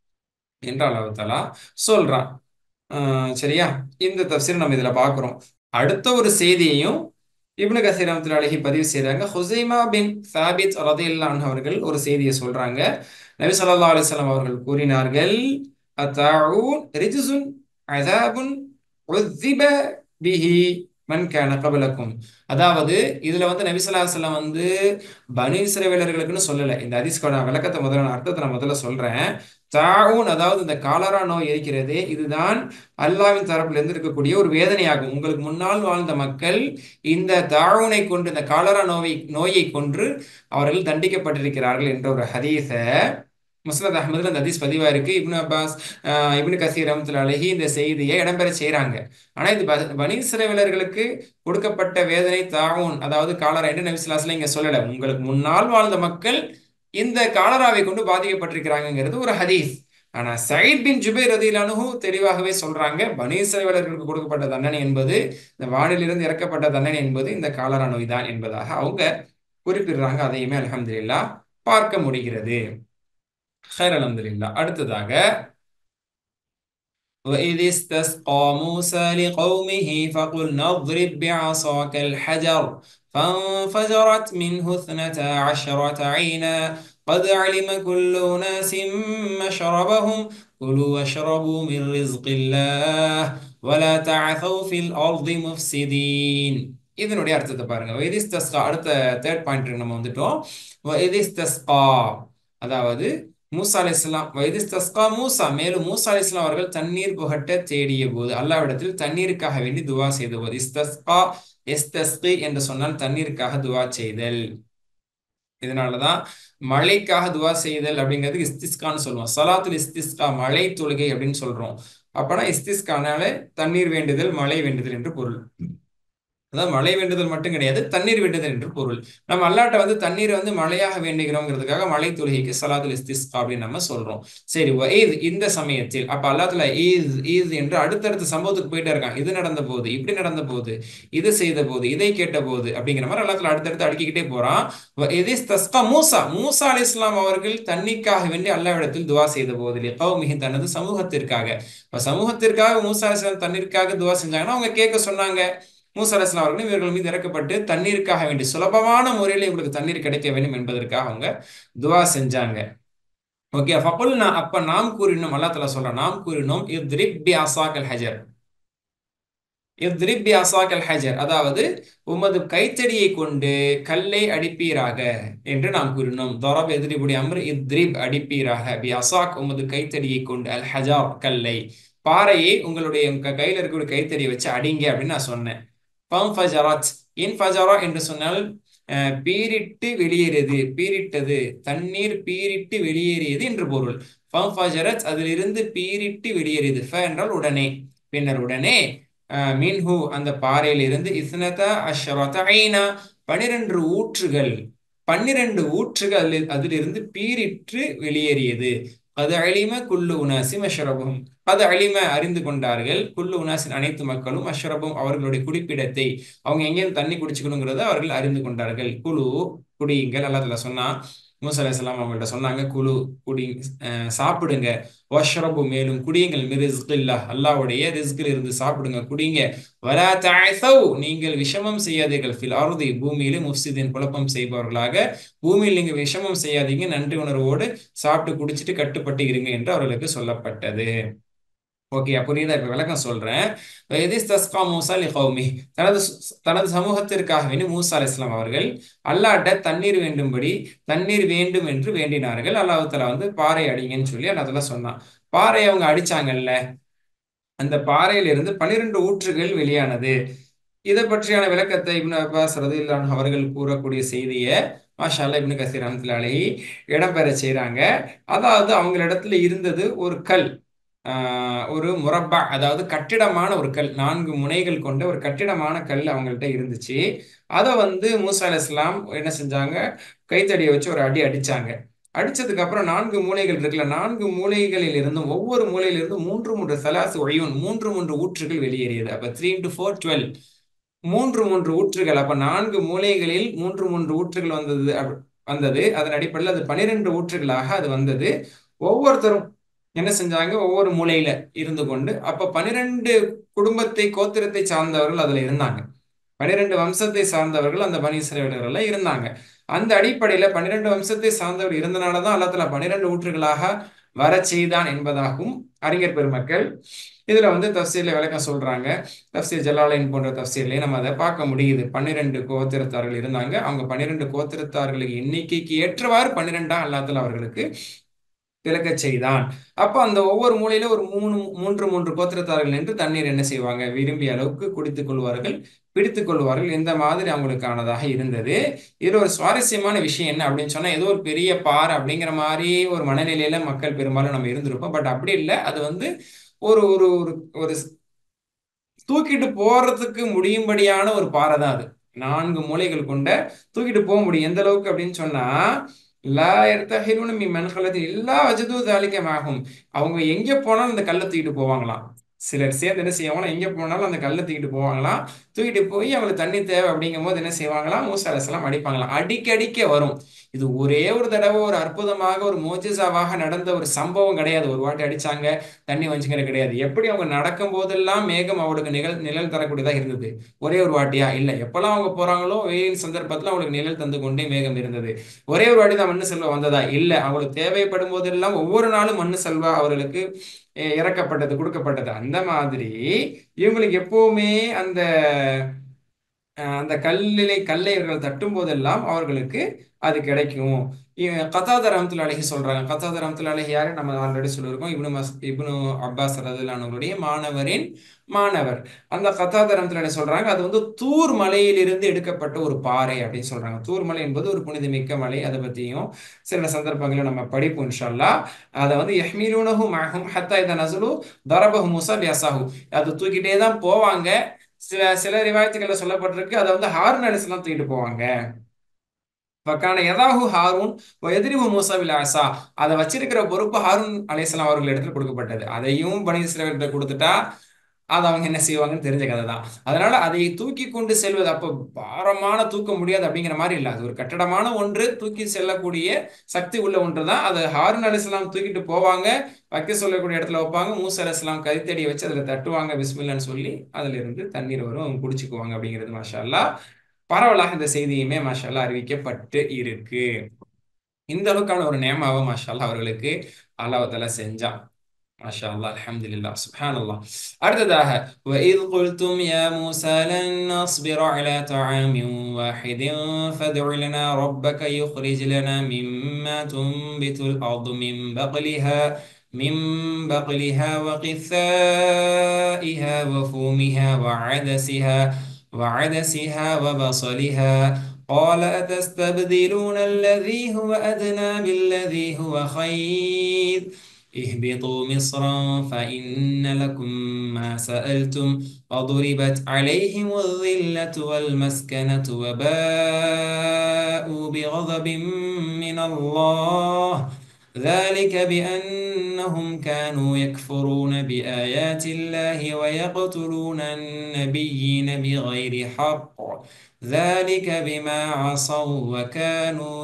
என்று அல்லாஹ் தஆலா சொல்றான் ஆஹ் சரியா இந்த தஃசீர் நம்ம இதுல பார்க்கிறோம் அடுத்த ஒரு செய்தியையும் இப்னு கசீர் ரஹ்மத்துல்லாஹி அலைஹி பதிவு செய்றாங்க ஹுசைமா பின் சாபித் ரலியல்லாஹு அன்ஹு அவர்கள் ஒரு செய்தியை சொல்றாங்க நபி ஸல்லல்லாஹு அலைஹி வஸல்லம் அவர்கள் கூறினார்கள் அத்தாஊன் ரிஜ்சுன் அஸாபுன் உஸ்ஸிப பிஹி மன் கான கபலக்கும் அதாவது இதுல வந்து நபி ஸல்லல்லாஹு அலைஹி வஸல்லம் வந்து பனி இஸ்ரவேலர்களுக்குன்னு சொல்லல இந்த ஹதீஸ்க்கான விளக்கத்தை முதல்ல நான் அர்த்தத்தை நான் முதல்ல சொல்றேன் தாஊன் அதாவது இந்த காலரா நோய் இருக்கிறதே இதுதான் அல்லாவின் தரப்புல இருந்து இருக்கக்கூடிய ஒரு வேதனையாகும் உங்களுக்கு முன்னால் வாழ்ந்த மக்கள் இந்த தாழூனை கொண்டு இந்த காலரா நோயை நோயை கொன்று அவர்கள் தண்டிக்கப்பட்டிருக்கிறார்கள் என்ற ஒரு ஹதீஸை முஸ்னத் அஹமதுல அந்த ஹதீஸ் பதிவா இருக்கு இப்னு அப்பாஸ் ஆஹ் இப்னு கசீர் ரஹ்மத்துல்லாஹி அலைஹி இந்த செய்தியை இடம்பெற செய்றாங்க ஆனா இது ப- பனி இஸ்ரவேலர்களுக்கு கொடுக்கப்பட்ட வேதனை தாவூன் அதாவது காலரா என்று நபி ஸல்லல்லாஹு அலைஹி வஸல்லம் இங்க சொல்லல உங்களுக்கு முன்னால் வாழ்ந்த மக்கள் இந்த காலராவை கொண்டு பாதிக்கப்பட்டிருக்கிறாங்கிறது ஒரு ஹதீஸ் ஆனா சயீத் பின் ஜுபைர் ரதிலானு தெளிவாகவே சொல்றாங்க பனி இஸ்ரவேலர்களுக்கு கொடுக்கப்பட்ட தண்டனை என்பது இந்த வானிலிருந்து இறக்கப்பட்ட தண்டனை என்பது இந்த காலரா நோய் தான் என்பதாக அவங்க குறிப்பிடுறாங்க அதையுமே அல்ஹம்துலில்லாஹ் பார்க்க முடிகிறது خير அல்ஹம்துலில்லாஹ் அடுத்ததாக وإذ استسقى موسى لقومه فقلنا اضرب بعصاك الحجر فانفجرت منه اثنتا عشرة عينا قد علم كل أناس مشربهم كلوا واشربوا من رزق الله ولا تعثوا في الأرض مفسدين இதனுடைய அர்த்தத்தை பாருங்க வைதிஸ்தஸ்கா அடுத்த தேர்ட் பாயிண்ட் நம்ம வந்துட்டோம் வைதிஸ்தஸ்கா அதாவது மூசா அலைஹிஸ்ஸலாம் வைதிஸ்தஸ்கா மூசா மேலும் மூசா அலைஹிஸ்ஸலாம் அவர்கள் தண்ணீர் புகட்ட தேடிய போது அல்லாவிடத்தில் தண்ணீருக்காக வேண்டி துவா செய்த போது இஸ்தஸ்கா எஸ்தஸ்கி என்று சொன்னால் தண்ணீருக்காக துவா செய்தல் இதனாலதான் மழைக்காக துவா செய்தல் அப்படிங்கிறது இஸ்திஸ்கான்னு சொல்லுவோம் சலாத்துல் இஸ்திஸ்கா மழை தொழுகை அப்படின்னு சொல்றோம் அப்பனா இஸ்திஸ்கானாலே தண்ணீர் வேண்டுதல் மழை வேண்டுதல் என்று பொருள் அதாவது மழை வேண்டுதல் மட்டும் கிடையாது தண்ணீர் வேண்டுதல் என்று பொருள் நம்ம அல்லாட்ட வந்து தண்ணீரை வந்து மழையாக வேண்டுகிறோங்கிறதுக்காக மழை தொழுகைக்கு சலாத்துல் இஸ்திஸ்கா அப்படின்னு நம்ம சொல்றோம் சரி வஈத் இந்த சமயத்தில் அப்ப அல்லாத்துல ஈத் ஈத் என்று அடுத்தடுத்த சம்பவத்துக்கு போயிட்டே இருக்கான் இது நடந்த போது இப்படி நடந்த போது இது செய்த போது இதை கேட்ட போது அப்படிங்கிற மாதிரி அல்லாத்துல அடுத்தடுத்து அடுக்கிக்கிட்டே போறான் வஇதிஸ்தஸ்கா மூசா மூசா அலைஹிஸ்ஸலாம் அவர்கள் தண்ணிக்காக வேண்டி அல்லாஹ்விடத்தில் துவா செய்த போது கௌமிஹி தனது சமூகத்திற்காக இப்ப சமூகத்திற்காக மூசா அலைஹிஸ்ஸலாம் தண்ணீருக்காக துவா செஞ்சாங்கன்னா அவங்க கேட்க சொன்னாங்க மூசா அலைஹிஸ்ஸலாம் அவர்களும் இவர்கள் மீது இறக்கப்பட்டு தண்ணீருக்காக வேண்டி சுலபமான முறையில் இவங்களுக்கு தண்ணீர் கிடைக்க வேண்டும் என்பதற்காக அவங்க துவா செஞ்சாங்க ஓகே ஃபகுல்னா அப்ப நாம் கூறினோம் அல்லாஹ் தஆலா சொல்றான் நாம் கூறினோம் இத்ரிப் பி அஸாக்கல் ஹஜர் இத்ரிப் பி அஸாக்கல் ஹஜர் அதாவது உமது கைத்தடியை கொண்டு கல்லை அடிப்பீராக என்று நாம் கூறினோம் தரப் எதிரிபுடைய அம்ரு இத்ரிப் அடிப்பீராக பி அசாக் உமது கைத்தடியை கொண்டு அல் ஹஜார் கல்லை பாறையை உங்களுடைய உங்க கையில இருக்கக்கூடிய கைத்தடியை வச்சு அடிங்க அப்படின்னு நான் சொன்னேன் ஃபஜராத் இன்ஃபஜரா என்று சொன்னால் அஹ், பீரிட்டு வெளியேறியது பீரிட்டது தண்ணீர் பீரிட்டு வெளியேறியது என்று பொருள் ஃபஜரத் அதிலிருந்து பீரிட்டு வெளியேறியது ஃப என்றால் உடனே பின்னர் உடனே அஹ், மின்ஹு அந்த பாறையிலிருந்து இஸ்னதா அஷ்ரத ஐனா பனிரெண்டு ஊற்றுகள் பன்னிரண்டு ஊற்றுகள் அதில் அதிலிருந்து பீரிட்டு வெளியேறியது அது அழிம குல்லு உனாசி மஷரபும் அது அழிம அறிந்து கொண்டார்கள் குல்லு உனாசின் அனைத்து மக்களும் அஷ்ரபும் அவர்களுடைய குடிப்பிடத்தை அவங்க எங்கேயும் தண்ணி குடிச்சுக்கணுங்கிறத அவர்கள் அறிந்து கொண்டார்கள் குழு குடியுங்கள் அல்லாஹ் சொன்னா மூசா அலைஹிஸ்ஸலாம் அவங்கள்ட்ட சொன்னாங்க குழு குடி அஹ் சாப்பிடுங்க வஷ்ரபு மேலும் குடியுங்கள் மிரிஸ்கில்லா அல்லாஹ்வுடைய ரிஸ்கில் இருந்து சாப்பிடுங்க குடிங்க வலா தஅஸவ் நீங்கள் விஷமம் செய்யாதீர்கள் ஃபில் அர்தி பூமியிலே முஃப்சிதின் குழப்பம் செய்பவர்களாக பூமியில் நீங்க விஷமம் செய்யாதீங்க நன்றி உணர்வோடு சாப்பிட்டு குடிச்சிட்டு கட்டுப்பட்டு இருங்க என்று அவர்களுக்கு சொல்லப்பட்டது ஓகே புரியுதா இப்ப விளக்கம் சொல்றேன் எதிஸ்தஸ்கா மூசா லி கௌமி தனது சு- தனது சமூகத்திற்காக வேண்டி மூசா அலைஹிஸ்ஸலாம் அவர்கள் அல்லாஹ்ட்ட தண்ணீர் வேண்டும்படி தண்ணீர் வேண்டும் என்று வேண்டினார்கள் அல்லாஹ் தஆலா வந்து பாறை அடிங்கன்னு சொல்லி அல்லாஹ் தஆலா சொன்னான் பாறை அவங்க அடிச்சாங்கல்ல அந்த பாறையிலிருந்து பனிரெண்டு ஊற்றுகள் வெளியானது இதை பற்றியான விளக்கத்தை இப்னு அப்பாஸ் ரதியல்லாஹு அன்ஹு அவர்கள் கூறக்கூடிய செய்தியை மாஷா அல்லாஹ் இப்னு கசீர் ரஹ்மத்துல்லாஹி அலைஹி இடம்பெற செய்றாங்க அதாவது அவங்களிடத்துல இருந்தது ஒரு கல் ஆஹ் ஒரு முரப்பா அதாவது கட்டிடமான ஒரு கல் நான்கு முனைகள் கொண்ட ஒரு கட்டிடமான கல் அவங்கள்ட்ட இருந்துச்சு அதை வந்து மூசா அலைஹிஸ்ஸலாம் என்ன செஞ்சாங்க கைத்தடியை வச்சு ஒரு அடி அடிச்சாங்க அடிச்சதுக்கு அப்புறம் நான்கு மூலைகள் இருக்குல்ல நான்கு மூலைகளில் இருந்தும் ஒவ்வொரு மூலையில இருந்தும் மூன்று மூன்று சலாசு ஒழியும் மூன்று மூன்று ஊற்றுகள் வெளியேறியது அப்ப த்ரீ இன்டு ஃபோர் டுவெல் மூன்று மூன்று ஊற்றுகள் அப்ப நான்கு மூலைகளில் மூன்று மூன்று ஊற்றுகள் வந்தது அப்ப- வந்தது அதன் அடிப்படையில் அது பனிரெண்டு ஊற்றுகளாக அது வந்தது ஒவ்வொருத்தரும் என்ன செஞ்சாங்க ஒவ்வொரு மூலையில இருந்து கொண்டு அப்ப பனிரெண்டு குடும்பத்தை கோத்திரத்தை சார்ந்தவர்கள் அதுல இருந்தாங்க பனிரெண்டு வம்சத்தை சார்ந்தவர்கள் அந்த பனி இஸ்ரவேலர்கள்ல இருந்தாங்க அந்த அடிப்படையில பன்னிரெண்டு வம்சத்தை சார்ந்தவர் இருந்தனால தான் அல்லாஹ் தஆலா பன்னிரெண்டு ஊற்றுகளாக வரச் செய்தான் என்பதாகும் அறிஞர் பெருமக்கள் இதுல வந்து தஃசீர்ல விளக்கம் சொல்றாங்க தஃசீர் ஜலாலைன் போன்ற தஃசீர்லயே நம்ம அதை பார்க்க முடியுது பன்னிரெண்டு கோத்திரத்தார்கள் இருந்தாங்க அவங்க பன்னிரெண்டு கோத்திரத்தார்களுக்கு எண்ணிக்கைக்கு ஏற்றவாறு பன்னிரெண்டா அல்லாஹ் தஆலா அவர்களுக்கு பிறக்கச் செய்தான் அப்போ அந்த ஒவ்வொரு மூலையில ஒரு மூணு மூன்று மூன்று கோத்திரத்தார்கள் நின்று தண்ணீர் என்ன செய்வாங்க விரும்பிய அளவுக்கு குடித்துக் கொள்வார்கள் பிடித்துக் கொள்வார்கள் இந்த மாதிரி அவங்களுக்கானதாக இருந்தது இதுல ஒரு சுவாரஸ்யமான விஷயம் என்ன அப்படின்னு சொன்னா ஏதோ ஒரு பெரிய பாறை அப்படிங்கிற மாதிரி ஒரு மனநிலையில மக்கள் பெரும்பாலும் நம்ம இருந்திருப்போம் பட் அப்படி இல்லை அது வந்து ஒரு ஒரு ஒரு ஒரு தூக்கிட்டு போறதுக்கு முடியும்படியான ஒரு பாறை தான் அது நான்கு மூலைகள் கொண்ட தூக்கிட்டு போக முடியும் எந்த அளவுக்கு அப்படின்னு சொன்னா லா யர்தஹிலுன மின் மன்கலத்தில் இல்லா வஜது தாலிக மாகும் அவங்க எங்க போனாலும் அந்த கல்லை தூக்கிட்டு போவாங்களாம் சிலர் சேர்ந்து என்ன செய்வாங்கன்னா எங்க போனாலும் அந்த கல்லை தூக்கிட்டு போவாங்களாம் தூக்கிட்டு போய் அவங்களுக்கு தண்ணி தேவை அப்படிங்கும் போது என்ன செய்வாங்களாம் மூசா அலைஹிஸ்ஸலாம் அடிப்பாங்களாம் அடிக்கடிக்க வரும் இது ஒரே ஒரு தடவை ஒரு அற்புதமாக ஒரு மோஜிசாவாக நடந்த ஒரு சம்பவம் கிடையாது ஒரு வாட்டி அடிச்சாங்க தண்ணி வஞ்சுங்கிறது கிடையாது எப்படி அவங்க நடக்கும் போதெல்லாம் மேகம் அவளுக்கு நிழல் நிழல் தரக்கூடியதாக இருந்தது ஒரே ஒரு வாட்டியா இல்லை எப்பெல்லாம் அவங்க போறாங்களோ வெயில் சந்தர்ப்பத்தில் அவங்களுக்கு நிழல் தந்து கொண்டே மேகம் இருந்தது ஒரே ஒரு வாட்டி தான் மண்ணு செல்வா வந்ததா இல்லை அவங்களுக்கு தேவைப்படும் போதெல்லாம் ஒவ்வொரு நாளும் மண்ணு செல்வா அவர்களுக்கு அஹ், இறக்கப்பட்டது கொடுக்கப்பட்டது அந்த மாதிரி இவங்களுக்கு எப்பவுமே அந்த அஹ், அந்த கல்லிலை கல்லை இவர்கள் தட்டும் போதெல்லாம் அவர்களுக்கு அது கிடைக்கும் இவன் கத்தாதர் ரஹமத்துல்லா அலைஹி சொல்றாங்க கத்தாதர் ரஹமத்துல்லா அலைஹி யாரு நம்ம ஆல்ரெடி சொல்லியிருக்கோம் இப்னு மஸ் இப்னு அப்பாஸ் ரதிலானவருடைய மாணவரின் மாணவர் அந்த கத்தாதர் ரஹமத்துல்லா அலைஹி சொல்றாங்க அது வந்து தூர் மலையிலிருந்து எடுக்கப்பட்ட ஒரு பாறை அப்படின்னு சொல்றாங்க தூர் மலை என்பது ஒரு புனிதமிக்க மலை அதை பத்தியும் சில சந்தர்ப்பங்களில் நம்ம படிப்போம் இன்ஷா அதை வந்து யஹ்மீலூனஹு மஅஹும் ஹத்தா இத நஸலு தரபஹு மூசா பியஸாஹு அது தூக்கிட்டே தான் போவாங்க சில சில ரிவாயத்துகளில் சொல்லப்பட்டிருக்கு அதை வந்து ஹாரூன் அலைஹிஸ்ஸலாம் தூக்கிட்டு போவாங்க ஃபக்கான யதாஹு ஹாரூன் எதிரிவு மூசாவில் ஆசா அதை வச்சிருக்கிற பொறுப்பு ஹாரூன் அலைஹிஸ்ஸலாம் அவர்கள் இடத்துல கொடுக்கப்பட்டது அதையும் பனி இஸ்ரவேல்கிட்ட கொடுத்துட்டா அதை அவங்க என்ன செய்வாங்கன்னு தெரிஞ்ச கதை தான் அதனால அதை தூக்கி கொண்டு செல்வது அப்போ பாரமான தூக்க முடியாது அப்படிங்கிற மாதிரி இல்லை அது ஒரு கட்டடமான ஒன்று தூக்கி செல்லக்கூடிய சக்தி உள்ள ஒன்று தான் அது ஹாரூன் அலைஹிஸ்ஸலாம் தூக்கிட்டு போவாங்க வைக்க சொல்லக்கூடிய இடத்துல வைப்பாங்க மூசா அலைஹிஸ்ஸலாம் கரித்தடியை வச்சு அதில் தட்டுவாங்க பிஸ்மில்லான்னு சொல்லி அதுல இருந்து தண்ணீர் வரும் அவங்க குடிச்சுக்குவாங்க அப்படிங்கிறது மாஷா அல்லாஹ் பரவலாக இந்த செய்தியுமே மாஷா அல்லாஹ் அறிவிக்கப்பட்டு இருக்கு இந்த அளவுக்கான ஒரு நேமாவை மாஷா அல்லாஹ் அவர்களுக்கு அல்லாஹ் தஆலா செஞ்சான் மாஷா அல்லாஹ் அல்ஹம்துலில்லாஹ் சுப்ஹானல்லாஹ் அடுத்ததாக وَإِذْ قُلْتُمْ يَا مُوسَى لَن نَّصْبِرَ عَلَى طَعَامٍ وَاحِدٍ فَادْعُ لَنَا رَبَّكَ يُخْرِجْ لَنَا مِمَّا تُنبِتُ الْأَرْضُ مِن بَقْلِهَا من بقلها وقثائها وفومها وعدسها وعدسها وبصلها قال أتستبدلون الذي هو أدنى بالذي هو خير اهبطوا مصرا فإن لكم ما سألتم وضربت عليهم الذلة والمسكنة وباءوا بغضب من الله ذلك بأنهم كانوا يكفرون بآيات الله ويقتلون النبيين بغير حق ذلك بما عصوا وكانوا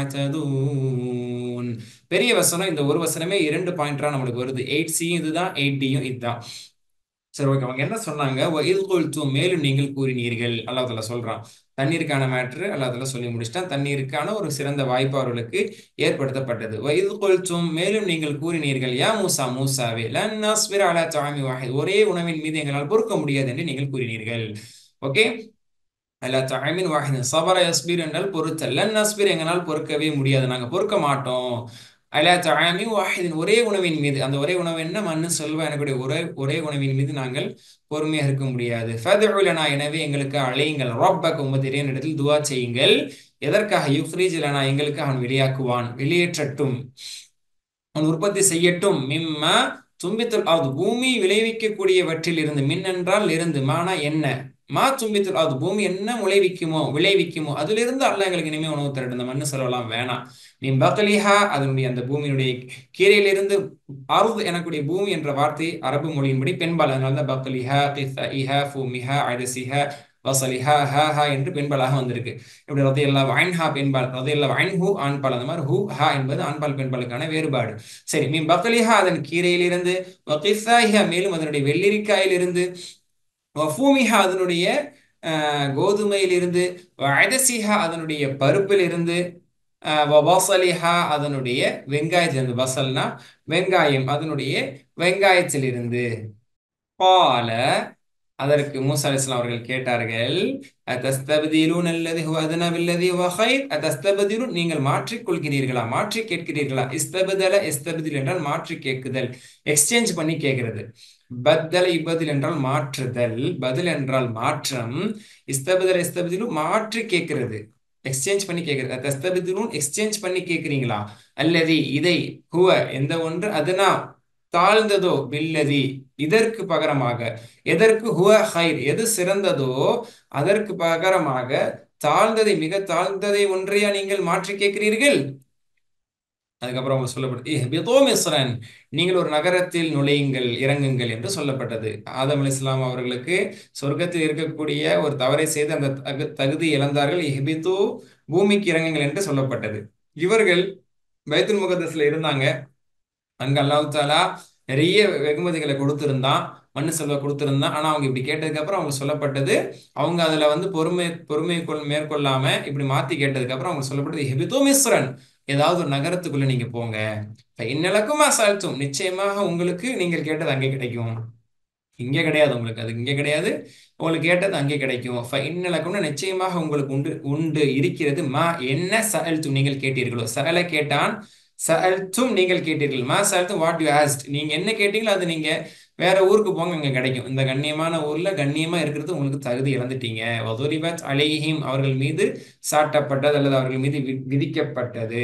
يعتدون பெரிய வசனம் இந்த ஒரு வசனமே இரண்டு பாயிண்டா நம்மளுக்கு வருது எயிட் சியும் இதுதான் எயிட் டியும் இதுதான் சரி ஓகே அவங்க என்ன சொன்னாங்க இது கொல்த்தும் மேலும் நீங்கள் கூறினீர்கள் அல்லாஹ் தாலா சொல்றான் தண்ணீருக்கான மேட்ரு அல்லாஹ் தாலா சொல்லி முடிச்சிட்டான் தண்ணீருக்கான ஒரு சிறந்த வாய்ப்பு அவர்களுக்கு ஏற்படுத்தப்பட்டது இது கொல்த்தும் மேலும் நீங்கள் கூறினீர்கள் யா மூசா மூசாவே லன் நஸ்பிர அலா தாமி வாஹித் ஒரே உணவின் மீது எங்களால் பொறுக்க முடியாது என்று நீங்கள் கூறினீர்கள் ஓகே அல்லா தாமின் வாஹித் சபர யஸ்பீர் என்றால் பொறுத்தல் லன் நஸ்பிர் எங்களால் பொறுக்கவே முடியாது நாங்கள் பொறுக்க மாட்டோம் அலா தாமி வாஹிதின் ஒரே உணவின் மீது அந்த ஒரே உணவு என்ன மண்ணு சொல்வா எனக்குடைய ஒரே ஒரே உணவின் மீது நாங்கள் பொறுமையாக இருக்க முடியாது ஃபதுலனா எனவே எங்களுக்கு அழையுங்கள் ரப்பக் உமது இடத்தில் துவா செய்யுங்கள் எதற்காக யுஃப்ரீஜிலனா எங்களுக்கு அவன் வெளியாக்குவான் வெளியேற்றட்டும் அவன் உற்பத்தி செய்யட்டும் மிம்ம தும்பித்துல் அது பூமி விளைவிக்கக்கூடியவற்றில் இருந்து மின் என்றால் இருந்து மானா என்ன மா தும்பித்துல் அது பூமி என்ன விளைவிக்குமோ விளைவிக்குமோ அதிலிருந்து அல்ல எங்களுக்கு இனிமே உணவு தரட்டும் இந்த மண்ணு சொல்லலாம் வேணாம் நீ பகலிஹா அதனுடைய அந்த பூமியினுடைய கீரையிலிருந்து அருது எனக்கூடிய பூமி என்ற வார்த்தை அரபு மொழியின்படி பெண்பால் அதனால தான் பகலிஹா கிஹா ஃபூமிஹா அரிசிஹா வசலிஹா ஹா ஹா என்று பெண்பாலாக வந்திருக்கு இப்படி ரதை எல்லா வைன்ஹா பெண்பால் ரதை எல்லா வைன்ஹூ ஆண்பால் அந்த மாதிரி ஹூ ஹா என்பது ஆண்பால் பெண்பாலுக்கான வேறுபாடு சரி மீன் பக்கலிஹா அதன் கீரையிலிருந்து வகிசாஹியா மேலும் அதனுடைய வெள்ளரிக்காயிலிருந்து வஃபூமிஹா அதனுடைய கோதுமையிலிருந்து வயதசிஹா அதனுடைய பருப்பிலிருந்து வபாசலிஹா அதனுடைய வெங்காயத்திலிருந்து பசல்னா வெங்காயம் அதனுடைய வெங்காயத்திலிருந்து பால அதற்கு மூசா அலிஸ்லாம் அவர்கள் கேட்டார்கள் அத்தஸ்தபதிலூன் அல்லது அதனா பில்லதி வஹைர் அத்தஸ்தபதிலூன் நீங்கள் மாற்றிக் கொள்கிறீர்களா மாற்றி கேட்கிறீர்களா இஸ்தபதல இஸ்தபதில் என்றால் மாற்றி கேட்குதல் எக்ஸ்சேஞ்ச் பண்ணி கேட்கிறது பத்தல இப்பதில் என்றால் மாற்றுதல் பதில் என்றால் மாற்றம் இஸ்தபதல இஸ்தபதிலும் மாற்றி கேட்கிறது எக்ஸ்சேஞ்ச் பண்ணி கேட்கிறது தஸ்தபதிலும் எக்ஸ்சேஞ்ச் பண்ணி கேட்கிறீங்களா அல்லது இதை ஹுவ எந்த ஒன்று அதுனா தாழ்ந்ததோ பில்லதி இதற்கு பகரமாக எதற்கு ஹுவ ஹைர் எது சிறந்ததோ அதற்கு பகரமாக தாழ்ந்ததை மிக தாழ்ந்ததை ஒன்றையா நீங்கள் மாற்றி கேட்கிறீர்கள் அதுக்கப்புறம் அவங்க சொல்லப்படுது நீங்கள் ஒரு நகரத்தில் நுழையுங்கள் இறங்குங்கள் என்று சொல்லப்பட்டது ஆதம் அலி இஸ்லாம் அவர்களுக்கு சொர்க்கத்தில் இருக்கக்கூடிய ஒரு தவறை செய்து அந்த தகு தகுதி இழந்தார்கள் ஹிபித்து பூமிக்கு இறங்குங்கள் என்று சொல்லப்பட்டது இவர்கள் பைத்துல் முகதஸ்ல இருந்தாங்க அங்க அல்லாஹு தாலா நிறைய வெகுமதிகளை கொடுத்திருந்தான் மண்ணு செல்வ கொடுத்திருந்தான் ஆனா அவங்க இப்படி கேட்டதுக்கு அப்புறம் அவங்க சொல்லப்பட்டது அவங்க அதுல வந்து பொறுமை பொறுமை கொள் மேற்கொள்ளாம இப்படி மாத்தி கேட்டதுக்கு அப்புறம் அவங்க சொல்லப்பட்டது ஹெபிதோ மிஸ்ரன் ஏதாவது ஒரு நகரத்துக்குள்ள நீங்க போங்க இன்னலக்கும் அசால்த்தும் நிச்சயமாக உங்களுக்கு நீங்கள் கேட்டது அங்கே கிடைக்கும் இங்கே கிடையாது உங்களுக்கு அது இங்கே கிடையாது உங்களுக்கு கேட்டது அங்கே கிடைக்கும் இன்னலக்கும்னா நிச்சயமாக உங்களுக்கு உண்டு உண்டு இருக்கிறது மா என்ன சஅல்தும் நீங்கள் கேட்டீர்களோ சகல கேட்டான் சஅல்தும் நீங்கள் கேட்டீர்கள் மா சஅல்தும் வாட் யூ ஆஸ்ட் நீங்க என்ன கேட்டீங்களோ அது நீங்க வேற ஊருக்கு போங்க இங்க கிடைக்கும் இந்த கண்ணியமான ஊர்ல கண்ணியமா இருக்கிறது உங்களுக்கு தகுதி இழந்துட்டீங்க வதுரிபத் அலைஹிம் அவர்கள் மீது சாட்டப்பட்டது அல்லது அவர்கள் மீது விதிக்கப்பட்டது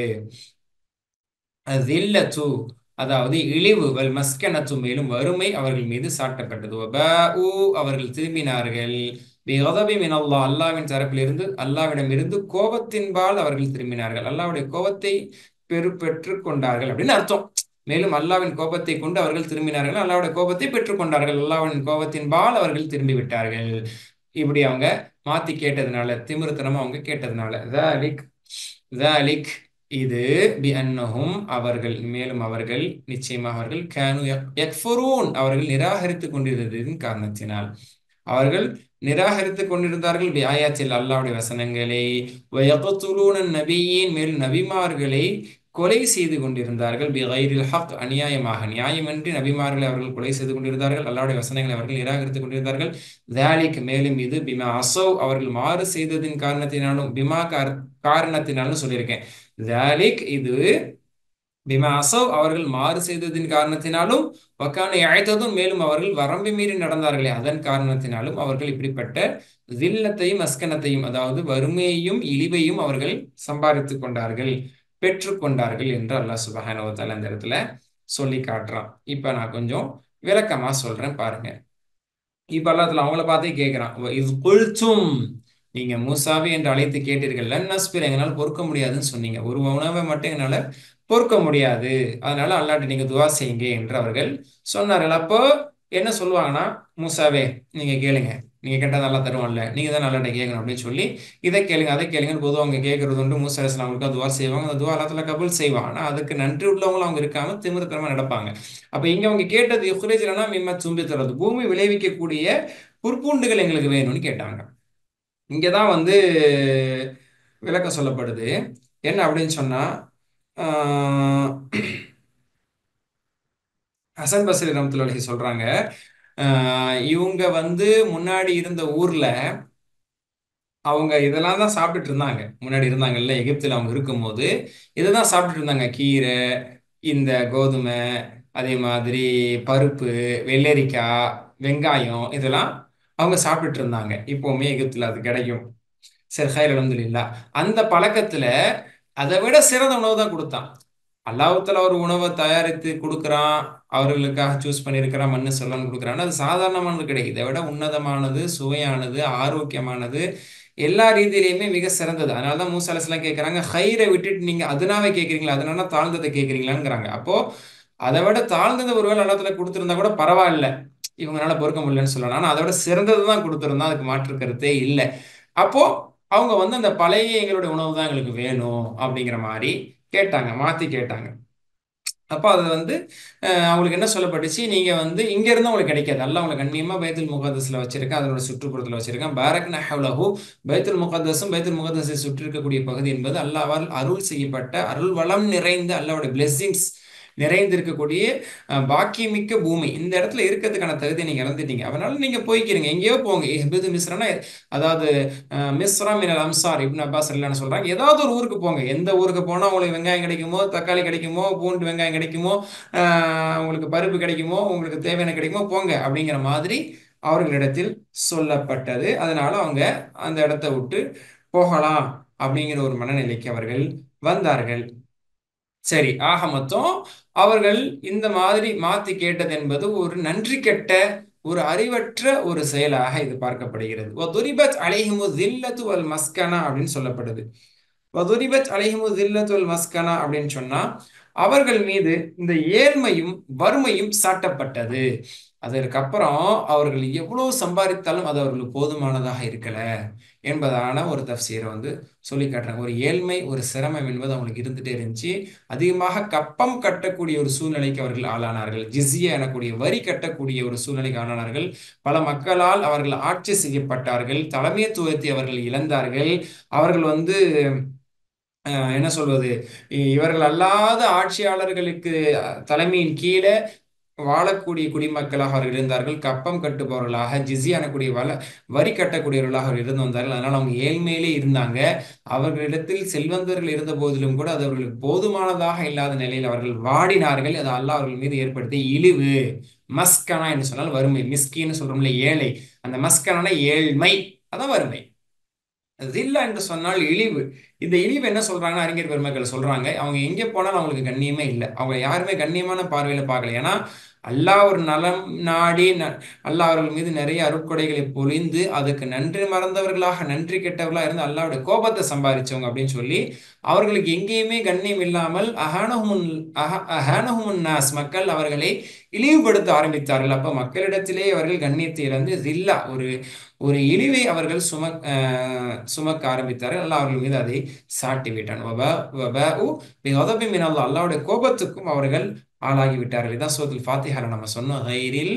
அதில்லத்து அதாவது இழிவு வல் மஸ்கனத்து மேலும் வறுமை அவர்கள் மீது சாட்டப்பட்டது அவர்கள் திரும்பினார்கள் மின் அல்லாஹ் அல்லாவின் தரப்பிலிருந்து அல்லாவிடமிருந்து கோபத்தின்பால் அவர்கள் திரும்பினார்கள் அல்லாவுடைய கோபத்தை பெரு பெற்று கொண்டார்கள் அப்படின்னு அர்த்தம் மேலும் அல்லாவின் கோபத்தை கொண்டு அவர்கள் திரும்பினார்கள் அல்லாவுடைய கோபத்தை பெற்றுக்கொண்டார்கள் அல்லாவின் கோபத்தின்பால் அவர்கள் திரும்பி விட்டார்கள் இப்படி அவங்க மாத்தி கேட்டதுனால திமிருத்தனமா அவங்க கேட்டதுனால தாலிக் தாலிக் இது பி அன்னஹும் அவர்கள் மேலும் அவர்கள் நிச்சயமாக அவர்கள் கேனு யக்ஃபுரூன் அவர்கள் நிராகரித்துக் கொண்டிருந்ததின் காரணத்தினால் அவர்கள் நிராகரித்துக் கொண்டிருந்தார்கள் பியாயாத்தில் அல்லாவுடைய வசனங்களை வயகத்துலூன நபியின் மேல் நபிமார்களை கொலை செய்து கொண்டிருந்தார்கள் பிகைரில் ஹக் அநியாயமாக நியாயமின்றி நபிமார்களை அவர்கள் கொலை செய்து கொண்டிருந்தார்கள் அல்லாவுடைய வசனங்களை அவர்கள் நிராகரித்துக் கொண்டிருந்தார்கள் தாலிக் மேலும் இது பிமா அசோவ் அவர்கள் மாறு செய்ததின் காரணத்தினாலும் பிமா காரணத்தினாலும் சொல்லியிருக்கேன் தாலிக் இது பிமா அசவ் அவர்கள் மாறு செய்ததின் காரணத்தினாலும் வக்கான அழைத்ததும் மேலும் அவர்கள் வரம்பு மீறி நடந்தார்களே அதன் காரணத்தினாலும் அவர்கள் இப்படிப்பட்ட தில்லத்தையும் அஸ்கனத்தையும் அதாவது வறுமையையும் இழிவையும் அவர்கள் சம்பாதித்துக் கொண்டார்கள் பெற்றுக்கொண்டார்கள் என்று அல்லாஹ் சுபஹானவத்தால் அந்த இடத்துல சொல்லி காட்டுறான் இப்ப நான் கொஞ்சம் விளக்கமா சொல்றேன் பாருங்க இப்ப அல்லாத்துல அவங்கள பார்த்தே கேட்கிறான் இது கொள்ச்சும் நீங்க மூசாவே என்று அழைத்து கேட்டீர்கள் லன்னஸ்பிர் எங்களால் பொறுக்க முடியாதுன்னு சொன்னீங்க ஒரு உணவை மட்டும் எங்களால பொறுக்க முடியாது அதனால அல்லாட்ட நீங்க துவா செய்யுங்க என்று அவர்கள் சொன்னார்கள் அப்போ என்ன சொல்லுவாங்கன்னா மூசாவே நீங்க கேளுங்க நீங்க கேட்டால் நல்லா தருவான்ல நீங்க தான் நல்லாட்ட கேட்கணும் அப்படின்னு சொல்லி இதை கேளுங்க அதை கேளுங்கன்னு பொதுவாக அவங்க கேட்கறது உண்டு மூசா அவங்களுக்கு துவா செய்வாங்க அந்த துவா அல்லத்துல கபுல் செய்வாங்க ஆனால் அதுக்கு நன்றி உள்ளவங்களும் அவங்க இருக்காம திமிரத்தனமா நடப்பாங்க அப்ப இங்க அவங்க கேட்டது யுஹ்ரேஜ்லனா மிம்ம தும்பி தரது பூமி விளைவிக்கக்கூடிய புற்பூண்டுகள் எங்களுக்கு வேணும்னு கேட்டாங்க இங்கதான் வந்து விளக்கம் சொல்லப்படுது என்ன அப்படின்னு சொன்னா ஹசன் பஸ்ரி ரமத்துல்லாஹி சொல்றாங்க இவங்க வந்து முன்னாடி இருந்த ஊர்ல அவங்க இதெல்லாம் தான் சாப்பிட்டுட்டு இருந்தாங்க முன்னாடி இருந்தாங்கல்ல எகிப்தில் அவங்க இருக்கும்போது இதுதான் சாப்பிட்டுட்டு இருந்தாங்க கீரை இந்த கோதுமை அதே மாதிரி பருப்பு வெள்ளரிக்காய் வெங்காயம் இதெல்லாம் அவங்க சாப்பிட்டுட்டு இருந்தாங்க இப்போவுமே எகிப்தில் அது கிடைக்கும் சரி ஹைர் அலமதுல்லா அந்த பழக்கத்துல அதை விட சிறந்த உணவு தான் கொடுத்தான் அல்லாஹத்துல ஒரு உணவை தயாரித்து கொடுக்குறான் அவர்களுக்காக சூஸ் பண்ணியிருக்கிறான் மண்ணு சொல்லன்னு கொடுக்குறான்னு அது சாதாரணமானது கிடையாது இதை விட உன்னதமானது சுவையானது ஆரோக்கியமானது எல்லா ரீதியிலையுமே மிக சிறந்தது அதனால தான் மூசாலஸ்லாம் கேட்குறாங்க ஹைரை விட்டுட்டு நீங்க அதனாவே கேட்குறீங்களா அதனால தாழ்ந்ததை கேட்குறீங்களாங்கிறாங்க அப்போ அதை விட தாழ்ந்தது ஒருவேளை அல்லத்துல கொடுத்துருந்தா கூட பரவாயில்ல இவங்களால பொறுக்க முடியலன்னு சொல்லலாம் ஆனால் அதை விட சிறந்தது தான் கொடுத்துருந்தா அதுக்கு மாற்று கருத்தே இல்லை அப்போ அவங்க வந்து அந்த பழைய எங்களுடைய உணவு தான் எங்களுக்கு வேணும் அப்படிங்கிற மாதிரி கேட்டாங்க மாத்தி கேட்டாங்க அப்போ அது வந்து அவங்களுக்கு என்ன சொல்லப்பட்டுச்சு நீங்க வந்து இங்க இருந்து உங்களுக்கு கிடைக்காது அல்ல அவங்களை கண்ணியமா பைத்துல் முகதஸ்ல வச்சிருக்கேன் அதனோட சுற்றுப்புறத்துல வச்சிருக்கேன் பாரக் நஹவுலஹு பைத்துல் முகதஸும் பைத்துல் முகதஸை சுற்றி இருக்கக்கூடிய பகுதி என்பது அல்லாவால் அருள் செய்யப்பட்ட அருள் வளம் நிறைந்த அல்லாவோட பிளெஸ்ஸிங்ஸ் நிறைந்திருக்கக்கூடிய பாக்கியமிக்க பூமி இந்த இடத்துல இருக்கிறதுக்கான தகுதியை நீங்க இழந்துட்டீங்க அதனால நீங்க போய்க்கிறீங்க எங்கேயோ போங்க எஹ்பது மிஸ்ரனா அதாவது மிஸ்ரா மினல் அம்சார் இப்னு அப்பாஸ் இல்லைன்னு சொல்றாங்க ஏதாவது ஒரு ஊருக்கு போங்க எந்த ஊருக்கு போனா உங்களுக்கு வெங்காயம் கிடைக்குமோ தக்காளி கிடைக்குமோ பூண்டு வெங்காயம் கிடைக்குமோ உங்களுக்கு பருப்பு கிடைக்குமோ உங்களுக்கு தேவையான கிடைக்குமோ போங்க அப்படிங்கிற மாதிரி அவர்களிடத்தில் சொல்லப்பட்டது அதனால அவங்க அந்த இடத்த விட்டு போகலாம் அப்படிங்கிற ஒரு மனநிலைக்கு அவர்கள் வந்தார்கள் சரி ஆக மொத்தம் அவர்கள் இந்த மாதிரி மாத்தி கேட்டது என்பது ஒரு நன்றி கெட்ட ஒரு அறிவற்ற ஒரு செயலாக இது பார்க்கப்படுகிறது ஒதுரிபத் அலைஹிமு தில்லத்து வல் மஸ்கனா அப்படின்னு சொல்லப்படுது ஒதுரிபத் அலைஹிமு தில்லத்து வல் மஸ்கனா அப்படின்னு சொன்னா அவர்கள் மீது இந்த ஏழ்மையும் வறுமையும் சாட்டப்பட்டது அதற்கப்புறம் அவர்கள் எவ்வளவு சம்பாதித்தாலும் அது அவர்களுக்கு போதுமானதாக இருக்கல என்பதான ஒரு தப்சீரை வந்து சொல்லி காட்டுறாங்க ஒரு ஏழ்மை ஒரு சிரமம் என்பது அவங்களுக்கு இருந்துட்டே இருந்துச்சு அதிகமாக கப்பம் கட்டக்கூடிய ஒரு சூழ்நிலைக்கு அவர்கள் ஆளானார்கள் ஜிஸ்ய எனக்கூடிய வரி கட்டக்கூடிய ஒரு சூழ்நிலைக்கு ஆளானார்கள் பல மக்களால் அவர்கள் ஆட்சி செய்யப்பட்டார்கள் தலைமைத்துவத்தை அவர்கள் இழந்தார்கள் அவர்கள் வந்து என்ன சொல்வது இவர்கள் அல்லாத ஆட்சியாளர்களுக்கு தலைமையின் கீழே வாழக்கூடிய குடிமக்களாக அவர்கள் இருந்தார்கள் கப்பம் கட்டுபவர்களாக ஜிஸி அணக்கூடிய வள வரி கட்டக்கூடியவர்களாக அவர்கள் இருந்து வந்தார்கள் அதனால் அவங்க ஏழ்மையிலே இருந்தாங்க அவர்களிடத்தில் செல்வந்தர்கள் இருந்த போதிலும் கூட அது அவர்களுக்கு போதுமானதாக இல்லாத நிலையில் அவர்கள் வாடினார்கள் அது அல்லாஹ் அவர்கள் மீது ஏற்படுத்திய இழிவு மஸ்கனா என்று சொன்னால் வறுமை மிஸ்கின்னு சொல்றோம்ல ஏழை அந்த மஸ்கனான ஏழ்மை அதான் வறுமை ஜில்லா என்று சொன்னால் இழிவு இந்த இழிவு என்ன சொல்றாங்கன்னா அறிஞர் பெருமக்கள் சொல்றாங்க அவங்க எங்கே போனாலும் அவங்களுக்கு கண்ணியமே இல்லை அவங்க யாருமே கண்ணியமான பார்வையில பார்க்கல ஏன்னா அல்லாஹ் ஒரு நலம் நாடி அல்லாஹ் அவர்கள் மீது நிறைய அருட்கொடைகளை பொழிந்து அதுக்கு நன்றி மறந்தவர்களாக நன்றி கெட்டவர்களாக இருந்து அல்லாவுடைய கோபத்தை சம்பாதிச்சவங்க அப்படின்னு சொல்லி அவர்களுக்கு எங்கேயுமே கண்ணியம் இல்லாமல் அஹானஹுமுன் அஹ அஹானஹுமுன் நாஸ் மக்கள் அவர்களை இழிவுபடுத்த ஆரம்பித்தார்கள் அப்போ மக்களிடத்திலே அவர்கள் கண்ணியத்தை இழந்து ஜில்லா ஒரு ஒரு இழிவை அவர்கள் சுமக் சுமக்க ஆரம்பித்தார்கள் அல்லாஹ் அவர்கள் மீது அதை சாட்டி விட்டான் அல்லாவுடைய கோபத்துக்கும் அவர்கள் ஆளாகி விட்டார்கள் இதான் சோத்தில் ஃபாத்திஹால நம்ம சொன்னோம் ஹைரில்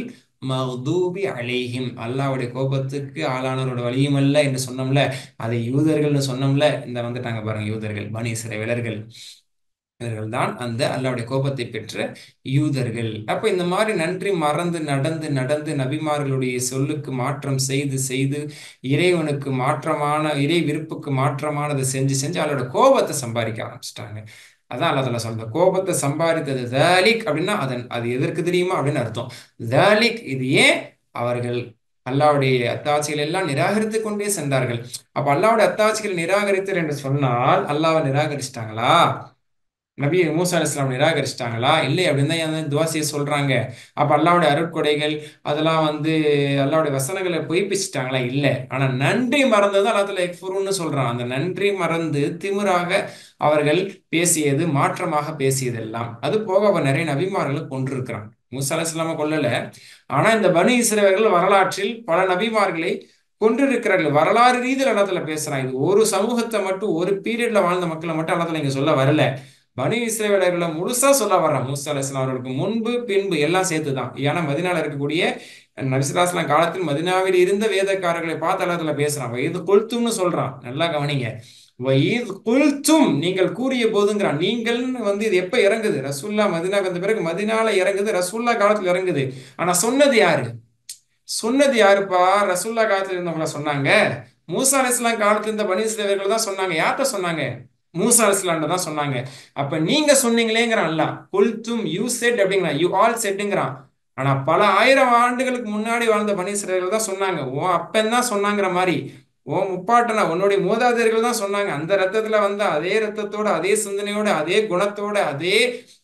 மஹ்தூபி அலைஹிம் அல்லாஹ்வுடைய கோபத்துக்கு ஆளானவரோட வழியும் அல்ல என்று சொன்னோம்ல அதை யூதர்கள்னு சொன்னோம்ல இந்த வந்துட்டாங்க பாருங்க யூதர்கள் பனி இஸ்ரவேலர்கள் இவர்கள் தான் அந்த அல்லாஹ்வுடைய கோபத்தை பெற்ற யூதர்கள் அப்ப இந்த மாதிரி நன்றி மறந்து நடந்து நடந்து நபிமார்களுடைய சொல்லுக்கு மாற்றம் செய்து செய்து இறைவனுக்கு மாற்றமான இறை விருப்புக்கு மாற்றமானதை செஞ்சு செஞ்சு அவளோட கோபத்தை சம்பாதிக்க ஆரம்பிச்சிட்டாங்க அதான் அல்லா தஆலா சொல்ற கோபத்தை சம்பாதித்தது தாலிக் அப்படின்னா அதன் அது எதற்கு தெரியுமா அப்படின்னு அர்த்தம் தாலிக் இது ஏன் அவர்கள் அல்லாவுடைய அத்தாட்சிகள் எல்லாம் நிராகரித்து கொண்டே சென்றார்கள் அப்ப அல்லாவுடைய அத்தாட்சிகள் நிராகரித்தல் என்று சொன்னால் அல்லாவை நிராகரிச்சிட்டாங்களா நபி மூசா அலிஸ்லாம் நிராகரிச்சிட்டாங்களா இல்லை அப்படின்னு தான் ஏன் துவா செய்ய சொல்றாங்க அப்ப அல்லாவுடைய அருட்கொடைகள் அதெல்லாம் வந்து அல்லாவுடைய வசனங்களை பொய்ப்பிச்சிட்டாங்களா இல்லை ஆனா நன்றி மறந்தது அல்லாத்துல எக்ஃபுருன்னு சொல்றான் அந்த நன்றி மறந்து திமிராக அவர்கள் பேசியது மாற்றமாக பேசியதெல்லாம் அது போக அவன் நிறைய நபிமார்களை கொண்டிருக்கிறான் மூசா அலிஸ்லாம கொல்லல ஆனா இந்த பனி இஸ்ரவேலர்கள் வரலாற்றில் பல நபிமார்களை கொண்டிருக்கிறார்கள் வரலாறு ரீதியில் இடத்துல பேசுறான் இது ஒரு சமூகத்தை மட்டும் ஒரு பீரியட்ல வாழ்ந்த மக்களை மட்டும் இடத்துல இங்க சொல்ல வரல பனி இஸ்ரவேலர்களை முழுசா சொல்ல வர்றான் மூசா அலிஸ்லாம் அவர்களுக்கு முன்பு பின்பு எல்லாம் சேர்த்து தான் ஏன்னா மதினால இருக்கக்கூடிய நபிசுலாஸ்லாம் காலத்தில் மதினாவில் இருந்த வேதக்காரர்களை பார்த்து அல்லத்துல பேசுறான் வயது கொளுத்தும்னு சொல்றான் நல்லா கவனிங்க வயது குல்தும் நீங்கள் கூறிய போதுங்கிறான் நீங்கள்னு வந்து இது எப்ப இறங்குது ரசூல்லா மதினா வந்த பிறகு மதினால இறங்குது ரசூல்லா காலத்துல இறங்குது ஆனா சொன்னது யாரு சொன்னது யாருப்பா ரசூல்லா காலத்துல இருந்தவங்கள சொன்னாங்க மூசா அலிஸ்லாம் காலத்துல இருந்த பனி இஸ்ரவேலர்கள் தான் சொன்னாங்க யார்கிட்ட சொன்னாங்க மூசா அலிஸ்லாண்ட தான் சொன்னாங்க அப்ப நீங்க சொன்னீங்களேங்கிறான் அல்ல குல்தும் யூ செட் அப்படிங்கிறான் யூ ஆல் செட்டுங்கிறான் ஆனா பல ஆயிரம் ஆண்டுகளுக்கு முன்னாடி வாழ்ந்த பனீஸ்வரர்கள் தான் சொன்னாங்க ஓ அப்பன் தான் சொன்னாங்கிற மாதிரி ஓ முப்பாட்டனா உன்னுடைய மூதாதையர்கள் தான் சொன்னாங்க அந்த ரத்தத்துல வந்த அதே ரத்தத்தோட அதே சிந்தனையோட அதே குணத்தோட அதே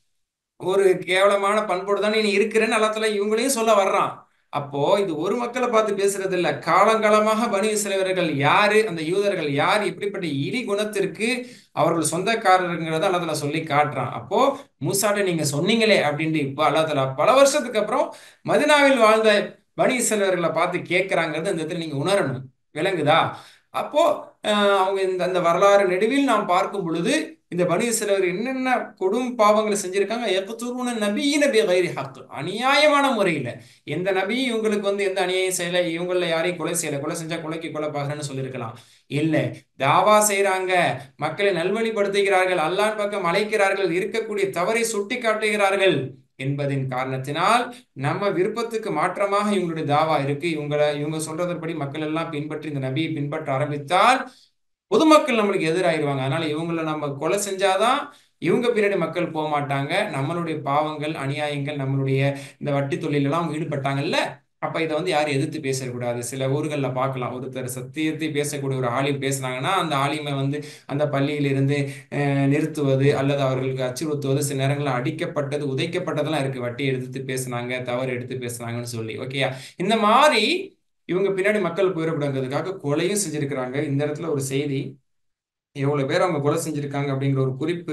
ஒரு கேவலமான பண்போடு தான் நீ இருக்கிறேன்னு அல்லத்துல இவங்களையும் சொல்ல வர்றான் அப்போ இது ஒரு மக்களை பார்த்து பேசுறது இல்ல காலங்காலமாக பனி இஸ்ரவேலர்கள் யாரு அந்த யூதர்கள் யார் இப்படிப்பட்ட இடி குணத்திற்கு அவர்கள் சொந்தக்காரருங்கிறத அல்லதுல சொல்லி காட்டுறான் அப்போ மூசாட்ட நீங்க சொன்னீங்களே அப்படின்ட்டு இப்போ அல்லதுல பல வருஷத்துக்கு அப்புறம் மதினாவில் வாழ்ந்த பனி இஸ்ரவேலர்களை பார்த்து கேட்கிறாங்கிறது இந்த இடத்துல நீங்க உணரணும் விளங்குதா அப்போ அவங்க இந்த அந்த வரலாறு நெடுவில் நாம் பார்க்கும் பொழுது இந்த பனி சிலர் என்னென்ன கொடும் பாவங்களை செஞ்சிருக்காங்க எப்பத்தூர்னு நபியின பேரி ஹக்கு அநியாயமான முறையில் எந்த நபி இவங்களுக்கு வந்து எந்த அநியாயம் செய்யல இவங்கள யாரையும் கொலை செய்யல கொலை செஞ்சா கொலைக்கு கொலை பாக்குறேன்னு சொல்லியிருக்கலாம் இல்ல தாவா செய்யறாங்க மக்களை நல்வழிப்படுத்துகிறார்கள் அல்லான் பக்கம் அழைக்கிறார்கள் இருக்கக்கூடிய தவறை சுட்டி காட்டுகிறார்கள் என்பதின் காரணத்தினால் நம்ம விருப்பத்துக்கு மாற்றமாக இவங்களுடைய தாவா இருக்கு இவங்களை இவங்க சொல்றதன்படி மக்கள் எல்லாம் பின்பற்றி இந்த நபியை பின்பற்ற ஆரம்பித்தால் பொதுமக்கள் நம்மளுக்கு எதிராயிருவாங்க அதனால இவங்களை நம்ம கொலை செஞ்சாதான் இவங்க பின்னாடி மக்கள் போக மாட்டாங்க நம்மளுடைய பாவங்கள் அநியாயங்கள் நம்மளுடைய இந்த வட்டி தொழிலெல்லாம் அவங்க ஈடுபட்டாங்கல்ல அப்ப இதை வந்து யாரும் எதிர்த்து பேசக்கூடாது சில ஊர்களில் பார்க்கலாம் ஒருத்தர் சத்தியத்தை பேசக்கூடிய ஒரு ஆலிம் பேசுனாங்கன்னா அந்த ஆலிமை வந்து அந்த பள்ளியிலிருந்து நிறுத்துவது அல்லது அவர்களுக்கு அச்சுறுத்துவது சில நேரங்களில் அடிக்கப்பட்டது உதைக்கப்பட்டதெல்லாம் இருக்கு வட்டி எடுத்து பேசுனாங்க தவறு எடுத்து பேசுனாங்கன்னு சொல்லி ஓகேயா இந்த மாதிரி இவங்க பின்னாடி மக்கள் போயிடக்கூடாதுக்காக கொலையும் செஞ்சிருக்கிறாங்க இந்த இடத்துல ஒரு செய்தி எவ்வளவு பேர் அவங்க கொலை செஞ்சிருக்காங்க அப்படிங்கிற ஒரு குறிப்பு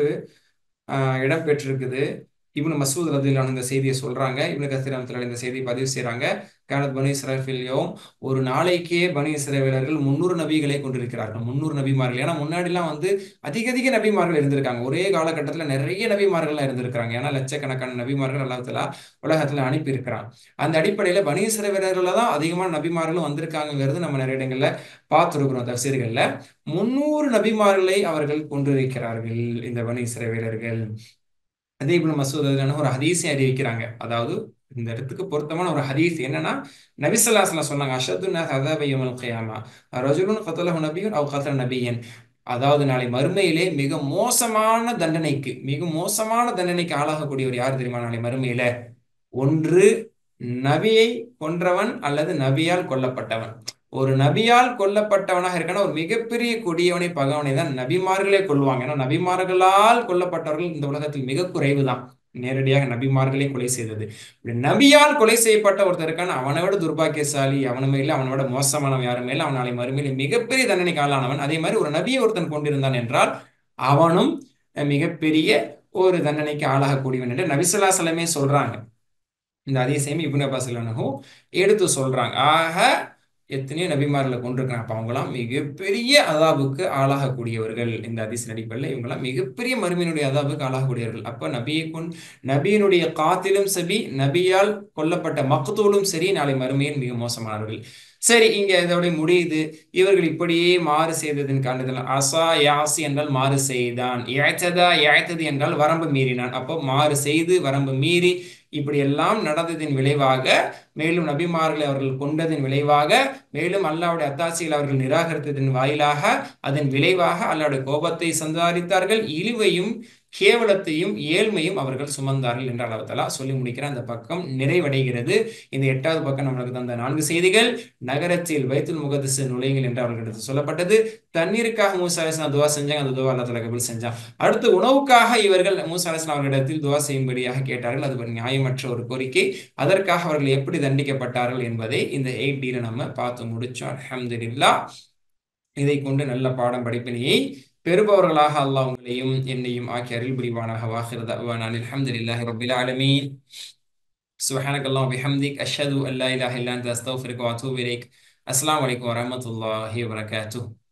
இடம் பெற்றிருக்குது இவனு மசூத் ரதிலான இந்த செய்தியை சொல்றாங்க இவனு கசிராமத்தில் இந்த செய்தியை பதிவு செய்யறாங்க கானத் பனி இஸ்ரேஃபில்யோம் ஒரு நாளைக்கே பனி இஸ்ரேலர்கள் முன்னூறு நபிகளை கொண்டிருக்கிறார்கள் முன்னூறு நபிமார்கள் ஏன்னா முன்னாடிலாம் வந்து அதிக அதிக நபிமார்கள் இருந்திருக்காங்க ஒரே காலகட்டத்தில் நிறைய நபிமார்கள்லாம் இருந்திருக்காங்க ஏன்னா லட்சக்கணக்கான நபிமார்கள் அல்லாத்துல உலகத்துல அனுப்பி இருக்கிறான் அந்த அடிப்படையில பனி இஸ்ரேலர்கள தான் அதிகமான நபிமார்களும் வந்திருக்காங்கிறது நம்ம நிறைய இடங்கள்ல பார்த்துருக்கிறோம் தப்சீர்கள்ல முன்னூறு நபிமார்களை அவர்கள் கொண்டிருக்கிறார்கள் இந்த பனி இஸ்ரேலர்கள் அதே இப்படி மசூத் ஒரு ஹதீஸை அறிவிக்கிறாங்க அதாவது இந்த இடத்துக்கு பொருத்தமான ஒரு ஹதீஸ் என்னன்னா நபிசல்லாஸ்லாம் சொன்னாங்க அஷது ஹதாபையமல் கயாமா ரஜுலுன் கத்தலஹு நபியுன் அவ் கத்தல நபியன் அதாவது நாளை மறுமையிலே மிக மோசமான தண்டனைக்கு மிக மோசமான தண்டனைக்கு ஆளாகக்கூடியவர் யார் தெரியுமா நாளை மறுமையில ஒன்று நபியை கொன்றவன் அல்லது நபியால் கொல்லப்பட்டவன் ஒரு நபியால் கொல்லப்பட்டவனாக இருக்கான ஒரு மிகப்பெரிய கொடியவனை பகவனை தான் நபிமார்களே கொள்வாங்க ஏன்னா நபிமார்களால் கொல்லப்பட்டவர்கள் இந்த உலகத்தில் மிக குறைவு தான் நேரடியாக நபிமார்களே கொலை செய்தது நபியால் கொலை செய்யப்பட்ட ஒருத்தர் இருக்கான அவனை விட துர்பாக்கியசாலி அவனுமே இல்லை அவனை விட மோசமானவன் யாருமே இல்லை அவன் நாளை மறுமையில மிகப்பெரிய தண்டனைக்கு ஆளானவன் அதே மாதிரி ஒரு நபியை ஒருத்தன் கொண்டிருந்தான் என்றால் அவனும் மிகப்பெரிய ஒரு தண்டனைக்கு ஆளாகக்கூடியவன் என்று நபிசுல்லா சலமே சொல்றாங்க இந்த அதிசயம் இபுன் அப்பாஸ் எடுத்து சொல்றாங்க ஆக எத்தனையோ நபிமார்களை கொண்டிருக்கிறாங்க அப்ப அவங்களாம் மிகப்பெரிய அதாபுக்கு ஆளாகக்கூடியவர்கள் இந்த அதிஸ் நடிப்பில் இவங்களாம் மிகப்பெரிய மறுமையினுடைய அதாபுக்கு ஆளாகக்கூடியவர்கள் அப்ப நபியை கொண்டு நபியினுடைய காத்திலும் சரி நபியால் கொல்லப்பட்ட மக்தூலும் சரி நாளை மறுமையில் மிக மோசமானவர்கள் சரி இங்க இதோட முடியுது இவர்கள் இப்படியே மாறு செய்ததன் காரணத்தில் அசா யாசி என்றால் மாறு செய்தான் இழைத்ததா இழைத்தது என்றால் வரம்பு மீறினான் அப்போ மாறு செய்து வரம்பு மீறி இப்படி எல்லாம் நடந்ததின் விளைவாக மேலும் நபிமார்களை அவர்கள் கொண்டதின் விளைவாக மேலும் அல்லாவுடைய அத்தாட்சிகளை அவர்கள் நிராகரித்ததன் வாயிலாக அதன் விளைவாக அல்லாவுடைய கோபத்தை சந்தாரித்தார்கள் இழிவையும் கேவலத்தையும் ஏழ்மையும் அவர்கள் சுமந்தார்கள் என்று அளவத்தலா சொல்லி முடிக்கிற அந்த பக்கம் நிறைவடைகிறது இந்த எட்டாவது பக்கம் நம்மளுக்கு தந்த நான்கு செய்திகள் நகரத்தில் வைத்துல் முகதிசு நுழையுங்கள் என்று அவர்களிடத்தில் சொல்லப்பட்டது தண்ணீருக்காக மூசா அலிஸ்லாம் துவா செஞ்சாங்க அந்த துவா அல்லா கபில் செஞ்சான் அடுத்து உணவுக்காக இவர்கள் மூசா அலிஸ்லாம் அவர்களிடத்தில் துவா செய்யும்படியாக கேட்டார்கள் அது ஒரு நியாயமற்ற ஒரு கோரிக்கை அதற்காக அவர்கள் எப்படி தண்டிக்கப்பட்டார்கள் என்பதை இந்த எயிட் டீல நம்ம பார்த்து முடிச்சோம் அலமதுல்லா இதை கொண்டு நல்ல பாடம் படிப்பினையை பெறுபவர்களாக அல்லாஹ் உங்களையும் என்னையும் ஆக்கி அருள் புரிவானாக வாகிறது நான் அல்ஹம்துலில்லாஹி ரப்பில் ஆலமீன் سبحانك اللهم وبحمدك أشهد أن لا إله إلا أنت أستغفرك وأتوب إليك السلام عليكم ورحمة الله وبركاته